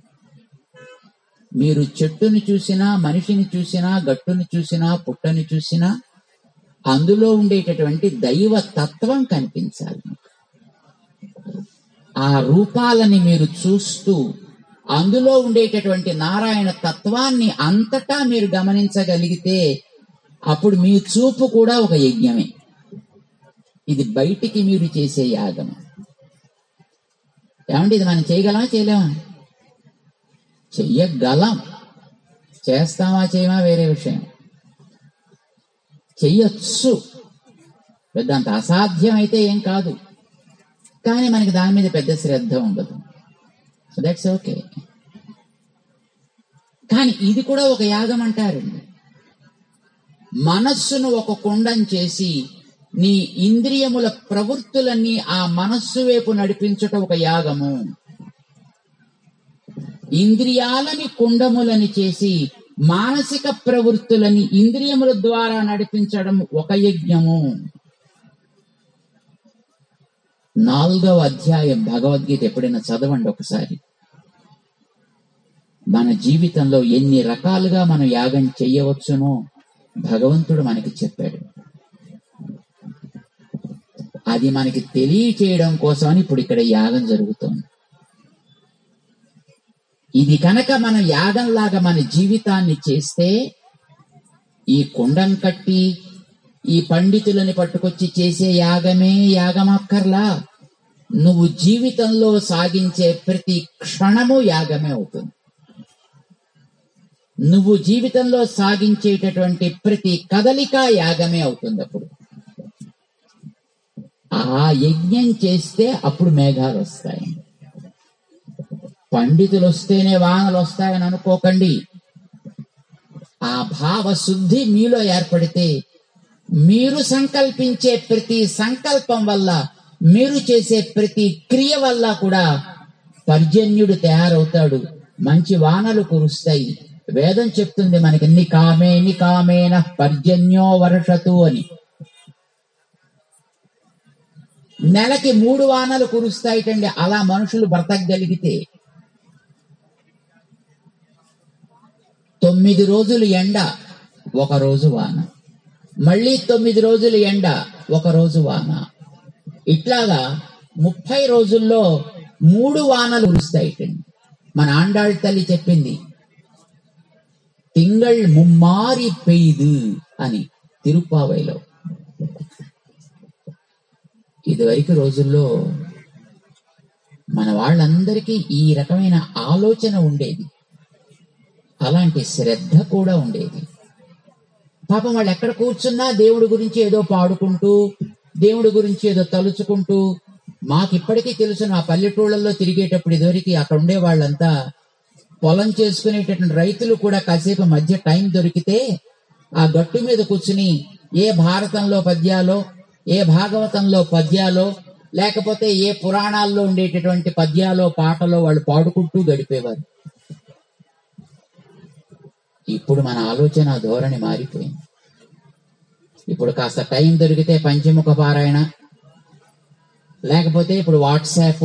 మీరు చెట్టుని చూసినా మనిషిని చూసినా గట్టుని చూసినా పుట్టని చూసినా అందులో ఉండేటటువంటి దైవ తత్వం కనిపించాలి ఆ రూపాలని మీరు చూస్తూ అందులో ఉండేటటువంటి నారాయణ తత్వాన్ని అంతటా మీరు గమనించగలిగితే అప్పుడు మీ చూపు కూడా ఒక యజ్ఞమే ఇది బయటికి మీరు చేసే యాగం ఏమంటే ఇది మనం చేయగలమా చేయలేమా చెయ్యగలం చేస్తామా చేయమా వేరే విషయం చెయ్యొచ్చు పెద్ద అంత అసాధ్యం అయితే ఏం కాదు కానీ మనకి దాని మీద పెద్ద శ్రద్ధ ఉండదు సో దట్స్ ఓకే కానీ ఇది కూడా ఒక యాగం అంటారండి మనస్సును ఒక కుండం చేసి నీ ఇంద్రియముల ప్రవృత్తులన్నీ ఆ మనస్సు వైపు నడిపించుట ఒక యాగము ఇంద్రియాలని కుండములని చేసి మానసిక ప్రవృత్తులని ఇంద్రియముల ద్వారా నడిపించడం ఒక యజ్ఞము నాలుగవ అధ్యాయం భగవద్గీత ఎప్పుడైనా చదవండి ఒకసారి మన జీవితంలో ఎన్ని రకాలుగా మనం యాగం చెయ్యవచ్చునో భగవంతుడు మనకి చెప్పాడు అది మనకి తెలియచేయడం కోసమని ఇప్పుడు ఇక్కడ యాగం జరుగుతోంది ఇది కనుక మనం యాగంలాగా మన జీవితాన్ని చేస్తే ఈ కుండం కట్టి ఈ పండితులని పట్టుకొచ్చి చేసే యాగమే యాగమక్కర్లా నువ్వు జీవితంలో సాగించే ప్రతి క్షణము యాగమే అవుతుంది నువ్వు జీవితంలో సాగించేటటువంటి ప్రతి కదలిక యాగమే అవుతుంది అప్పుడు ఆ యజ్ఞం చేస్తే అప్పుడు మేఘాలు వస్తాయి పండితులు వస్తేనే వానలు వస్తాయని అనుకోకండి ఆ భావ శుద్ధి మీలో ఏర్పడితే మీరు సంకల్పించే ప్రతి సంకల్పం వల్ల మీరు చేసే ప్రతి క్రియ వల్ల కూడా పర్జన్యుడు తయారవుతాడు మంచి వానలు కురుస్తాయి వేదం చెప్తుంది మనకి ని కామే ని కామేన పర్జన్యో వర్షతు అని నెలకి మూడు వానలు కురుస్తాయిటండి అలా మనుషులు బ్రతకగలిగితే తొమ్మిది రోజులు ఎండ ఒక రోజు వాన మళ్ళీ తొమ్మిది రోజులు ఎండ ఒక రోజు వాన ఇట్లాగా ముప్పై రోజుల్లో మూడు వానలు కురుస్తాయిటండి మన ఆండాళ్ళ తల్లి చెప్పింది తింగళ్ ముమ్మారి పెయ్దు అని తిరుప్పావైలో ఇదివరకు రోజుల్లో మన వాళ్ళందరికీ ఈ రకమైన ఆలోచన ఉండేది అలాంటి శ్రద్ధ కూడా ఉండేది పాపం వాళ్ళు ఎక్కడ కూర్చున్నా దేవుడి గురించి ఏదో పాడుకుంటూ దేవుడి గురించి ఏదో తలుచుకుంటూ మాకు ఇప్పటికీ తెలుసు నా పల్లెటూళ్ళల్లో తిరిగేటప్పుడు ఇదివరకు అక్కడ ఉండే వాళ్ళంతా పొలం చేసుకునేటటువంటి రైతులు కూడా కాసేపు మధ్య టైం దొరికితే ఆ గట్టు మీద కూర్చుని ఏ భారతంలో పద్యాలో ఏ భాగవతంలో పద్యాలో లేకపోతే ఏ పురాణాల్లో ఉండేటటువంటి పద్యాలో పాటలో వాళ్ళు పాడుకుంటూ గడిపేవారు ఇప్పుడు మన ఆలోచన ధోరణి మారిపోయింది ఇప్పుడు కాస్త టైం దొరికితే పంచముఖ పారాయణ లేకపోతే ఇప్పుడు వాట్సాప్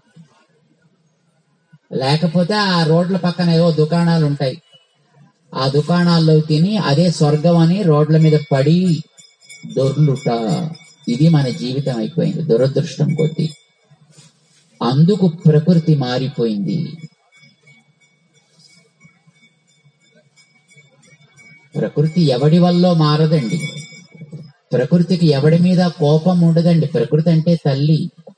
లేకపోతే ఆ రోడ్ల పక్కన ఏవో దుకాణాలు ఉంటాయి ఆ దుకాణాల్లో తిని అదే స్వర్గం అని రోడ్ల మీద పడి దొర్లుట ఇది మన జీవితం అయిపోయింది దురదృష్టం కొద్దీ అందుకు ప్రకృతి మారిపోయింది ప్రకృతి ఎవడి వల్ల మారదండి ప్రకృతికి ఎవడి మీద కోపం ఉండదండి ప్రకృతి అంటే తల్లి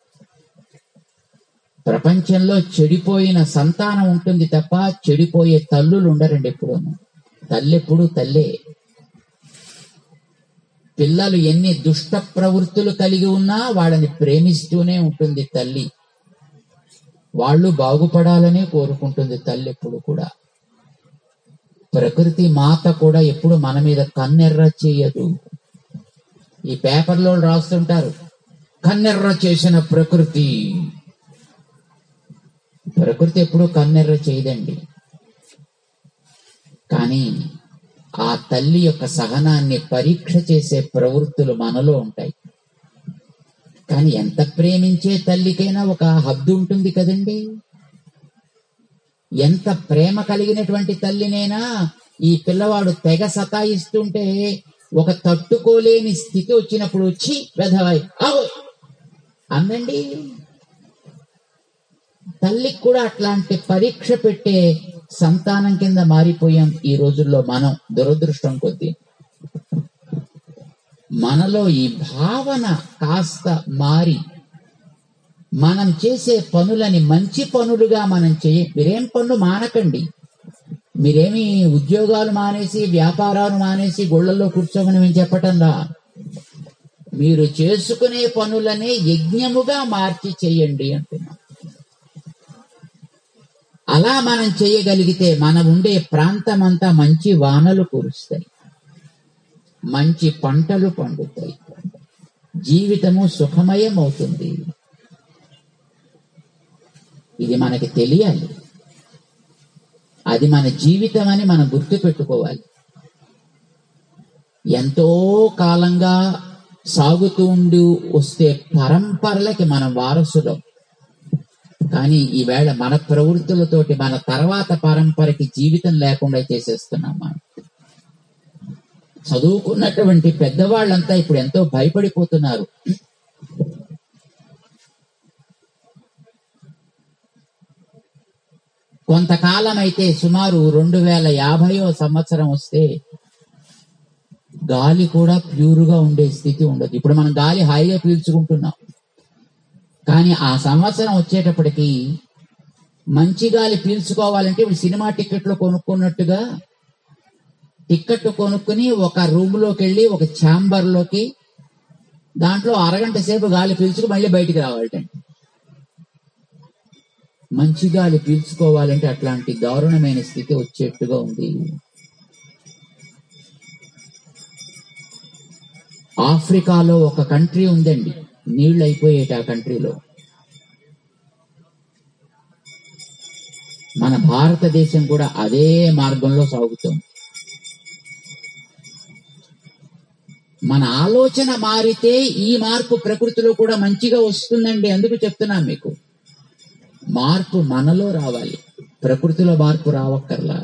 ప్రపంచంలో చెడిపోయిన సంతానం ఉంటుంది తప్ప చెడిపోయే తల్లులు ఉండరండి ఎప్పుడు తల్లి ఎప్పుడు తల్లే పిల్లలు ఎన్ని దుష్ట ప్రవృత్తులు కలిగి ఉన్నా వాళ్ళని ప్రేమిస్తూనే ఉంటుంది తల్లి వాళ్ళు బాగుపడాలనే కోరుకుంటుంది తల్లి ఎప్పుడు కూడా ప్రకృతి మాత కూడా ఎప్పుడు మన మీద కన్నెర్ర చేయదు ఈ పేపర్లో రాస్తుంటారు కన్నెర్ర చేసిన ప్రకృతి ప్రకృతి ఎప్పుడు కన్నెర్ర చేయదండి కానీ ఆ తల్లి యొక్క సహనాన్ని పరీక్ష చేసే ప్రవృత్తులు మనలో ఉంటాయి కానీ ఎంత ప్రేమించే తల్లికైనా ఒక హద్దు ఉంటుంది కదండి ఎంత ప్రేమ కలిగినటువంటి తల్లినైనా ఈ పిల్లవాడు తెగ సతాయిస్తుంటే ఒక తట్టుకోలేని స్థితి వచ్చినప్పుడు ఛీ వెధవాయ్ ఆవు అందండి తల్లికి కూడా అట్లాంటి పరీక్ష పెట్టే సంతానం కింద మారిపోయాం ఈ రోజుల్లో మనం దురదృష్టం కొద్దీ మనలో ఈ భావన కాస్త మారి మనం చేసే పనులని మంచి పనులుగా మనం చేయ మీరేం పనులు మానకండి మీరేమి ఉద్యోగాలు మానేసి వ్యాపారాలు మానేసి గుళ్ళల్లో కూర్చోమని మేము చెప్పటంలా మీరు చేసుకునే పనులనే యజ్ఞముగా మార్చి చేయండి అంటున్నాం అలా మనం చేయగలిగితే మనం ఉండే ప్రాంతం అంతా మంచి వానలు కురుస్తాయి మంచి పంటలు పండుతాయి జీవితము సుఖమయం అవుతుంది ఇది మనకి తెలియాలి అది మన జీవితం అని మనం గుర్తు పెట్టుకోవాలి ఎంతో కాలంగా సాగుతూ ఉండి వస్తే పరంపరలకి మనం వారసులం కానీ ఈవేళ మన ప్రవృత్తులతోటి మన తర్వాత పరంపరకి జీవితం లేకుండా చేసేస్తున్నాం మనం చదువుకున్నటువంటి పెద్దవాళ్ళంతా ఇప్పుడు ఎంతో భయపడిపోతున్నారు కొంతకాలం అయితే సుమారు రెండు వేల యాభైవ సంవత్సరం వస్తే గాలి కూడా ప్యూర్గా ఉండే స్థితి ఉండదు ఇప్పుడు మనం గాలి హాయిగా పీల్చుకుంటున్నాం కానీ ఆ సంవత్సరం వచ్చేటప్పటికి మంచి గాలి పీల్చుకోవాలంటే ఇప్పుడు సినిమా టికెట్లు కొనుక్కున్నట్టుగా టికెట్ కొనుక్కుని ఒక రూమ్ లోకి వెళ్ళి ఒక ఛాంబర్ లోకి దాంట్లో అరగంట సేపు గాలి పీల్చుకు మళ్ళీ బయటికి రావాలటండి మంచి గాలి పీల్చుకోవాలంటే అట్లాంటి దారుణమైన స్థితి వచ్చేట్టుగా ఉంది ఆఫ్రికాలో ఒక కంట్రీ ఉందండి నీళ్లు అయిపోయేట ఆ కంట్రీలో మన భారతదేశం కూడా అదే మార్గంలో సాగుతుంది మన ఆలోచన మారితే ఈ మార్పు ప్రకృతిలో కూడా మంచిగా వస్తుందండి అందుకు చెప్తున్నాను మీకు మార్పు మనలో రావాలి ప్రకృతిలో మార్పు రావక్కర్లా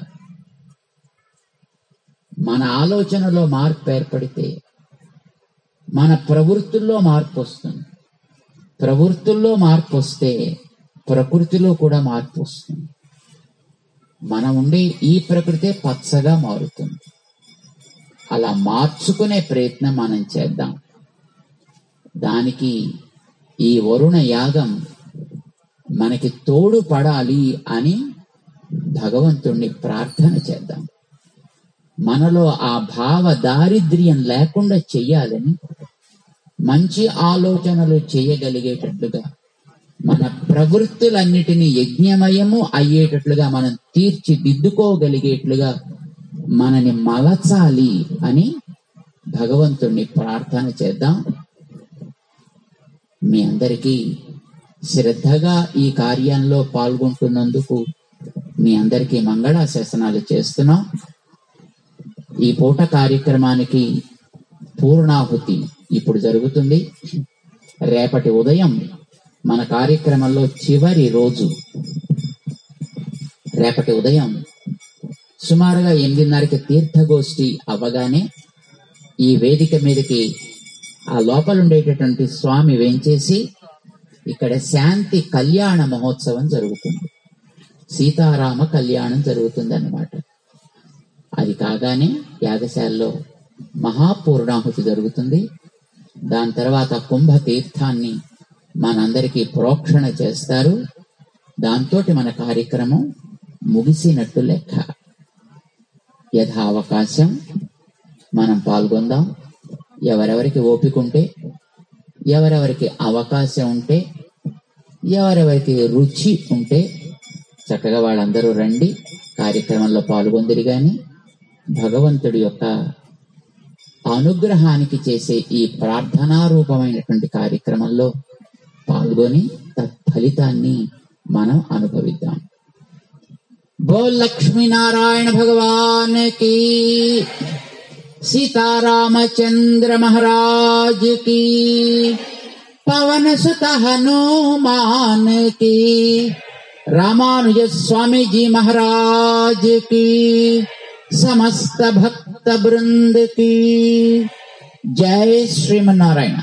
మన ఆలోచనలో మార్పు ఏర్పడితే మన ప్రవృత్తుల్లో మార్పు వస్తుంది ప్రవృత్తుల్లో మార్పు వస్తే ప్రకృతిలో కూడా మార్పు వస్తుంది మనం ఉండే ఈ ప్రకృతే పచ్చగా మారుతుంది అలా మార్చుకునే ప్రయత్నం మనం చేద్దాం దానికి ఈ వరుణ యాగం మనకి తోడు పడాలి అని భగవంతుణ్ణి ప్రార్థన చేద్దాం మనలో ఆ భావ దారిద్ర్యం లేకుండా చెయ్యాలని మంచి ఆలోచనలు చేయగలిగేటట్లుగా మన ప్రవృత్తులన్నిటినీ యజ్ఞమయము అయ్యేటట్లుగా మనం తీర్చిదిద్దుకోగలిగేట్లుగా మనని మలచాలి అని భగవంతుణ్ణి ప్రార్థన చేద్దాం మీ అందరికీ శ్రద్ధగా ఈ కార్యంలో పాల్గొంటున్నందుకు మీ అందరికీ మంగళాశాసనాలు చేస్తున్నాం ఈ పూట కార్యక్రమానికి పూర్ణాహుతి ఇప్పుడు జరుగుతుంది రేపటి ఉదయం మన కార్యక్రమంలో చివరి రోజు రేపటి ఉదయం సుమారుగా ఎనిమిదిన్నరకి తీర్థగోష్ఠి అవ్వగానే ఈ వేదిక మీదకి ఆ లోపల ఉండేటటువంటి స్వామి వేంచేసి ఇక్కడ శాంతి కళ్యాణ మహోత్సవం జరుగుతుంది సీతారామ కళ్యాణం జరుగుతుంది అన్నమాట అది కాగానే యాగశాలలో మహాపూర్ణాహుతి జరుగుతుంది దాని తర్వాత కుంభ తీర్థాన్ని మనందరికీ ప్రోక్షణ చేస్తారు దాంతో మన కార్యక్రమం ముగిసినట్టు లెక్క యథావకాశం మనం పాల్గొందాం ఎవరెవరికి ఓపిక ఉంటే ఎవరెవరికి అవకాశం ఉంటే ఎవరెవరికి రుచి ఉంటే చక్కగా వాళ్ళందరూ రండి కార్యక్రమంలో పాల్గొందిరి గాని భగవంతుడి యొక్క అనుగ్రహానికి చేసే ఈ ప్రార్థనారూపమైనటువంటి కార్యక్రమంలో పాల్గొని తత్ఫలితాన్ని మనం అనుభవిద్దాం బోల్ లక్ష్మీనారాయణ భగవాన్ की सीतारामचंद्र महाराज की पवन सुत हनुमान की रामानुज स्वामी जी महाराज की समस्त भक्त वृंद की जय श्रीमनारायण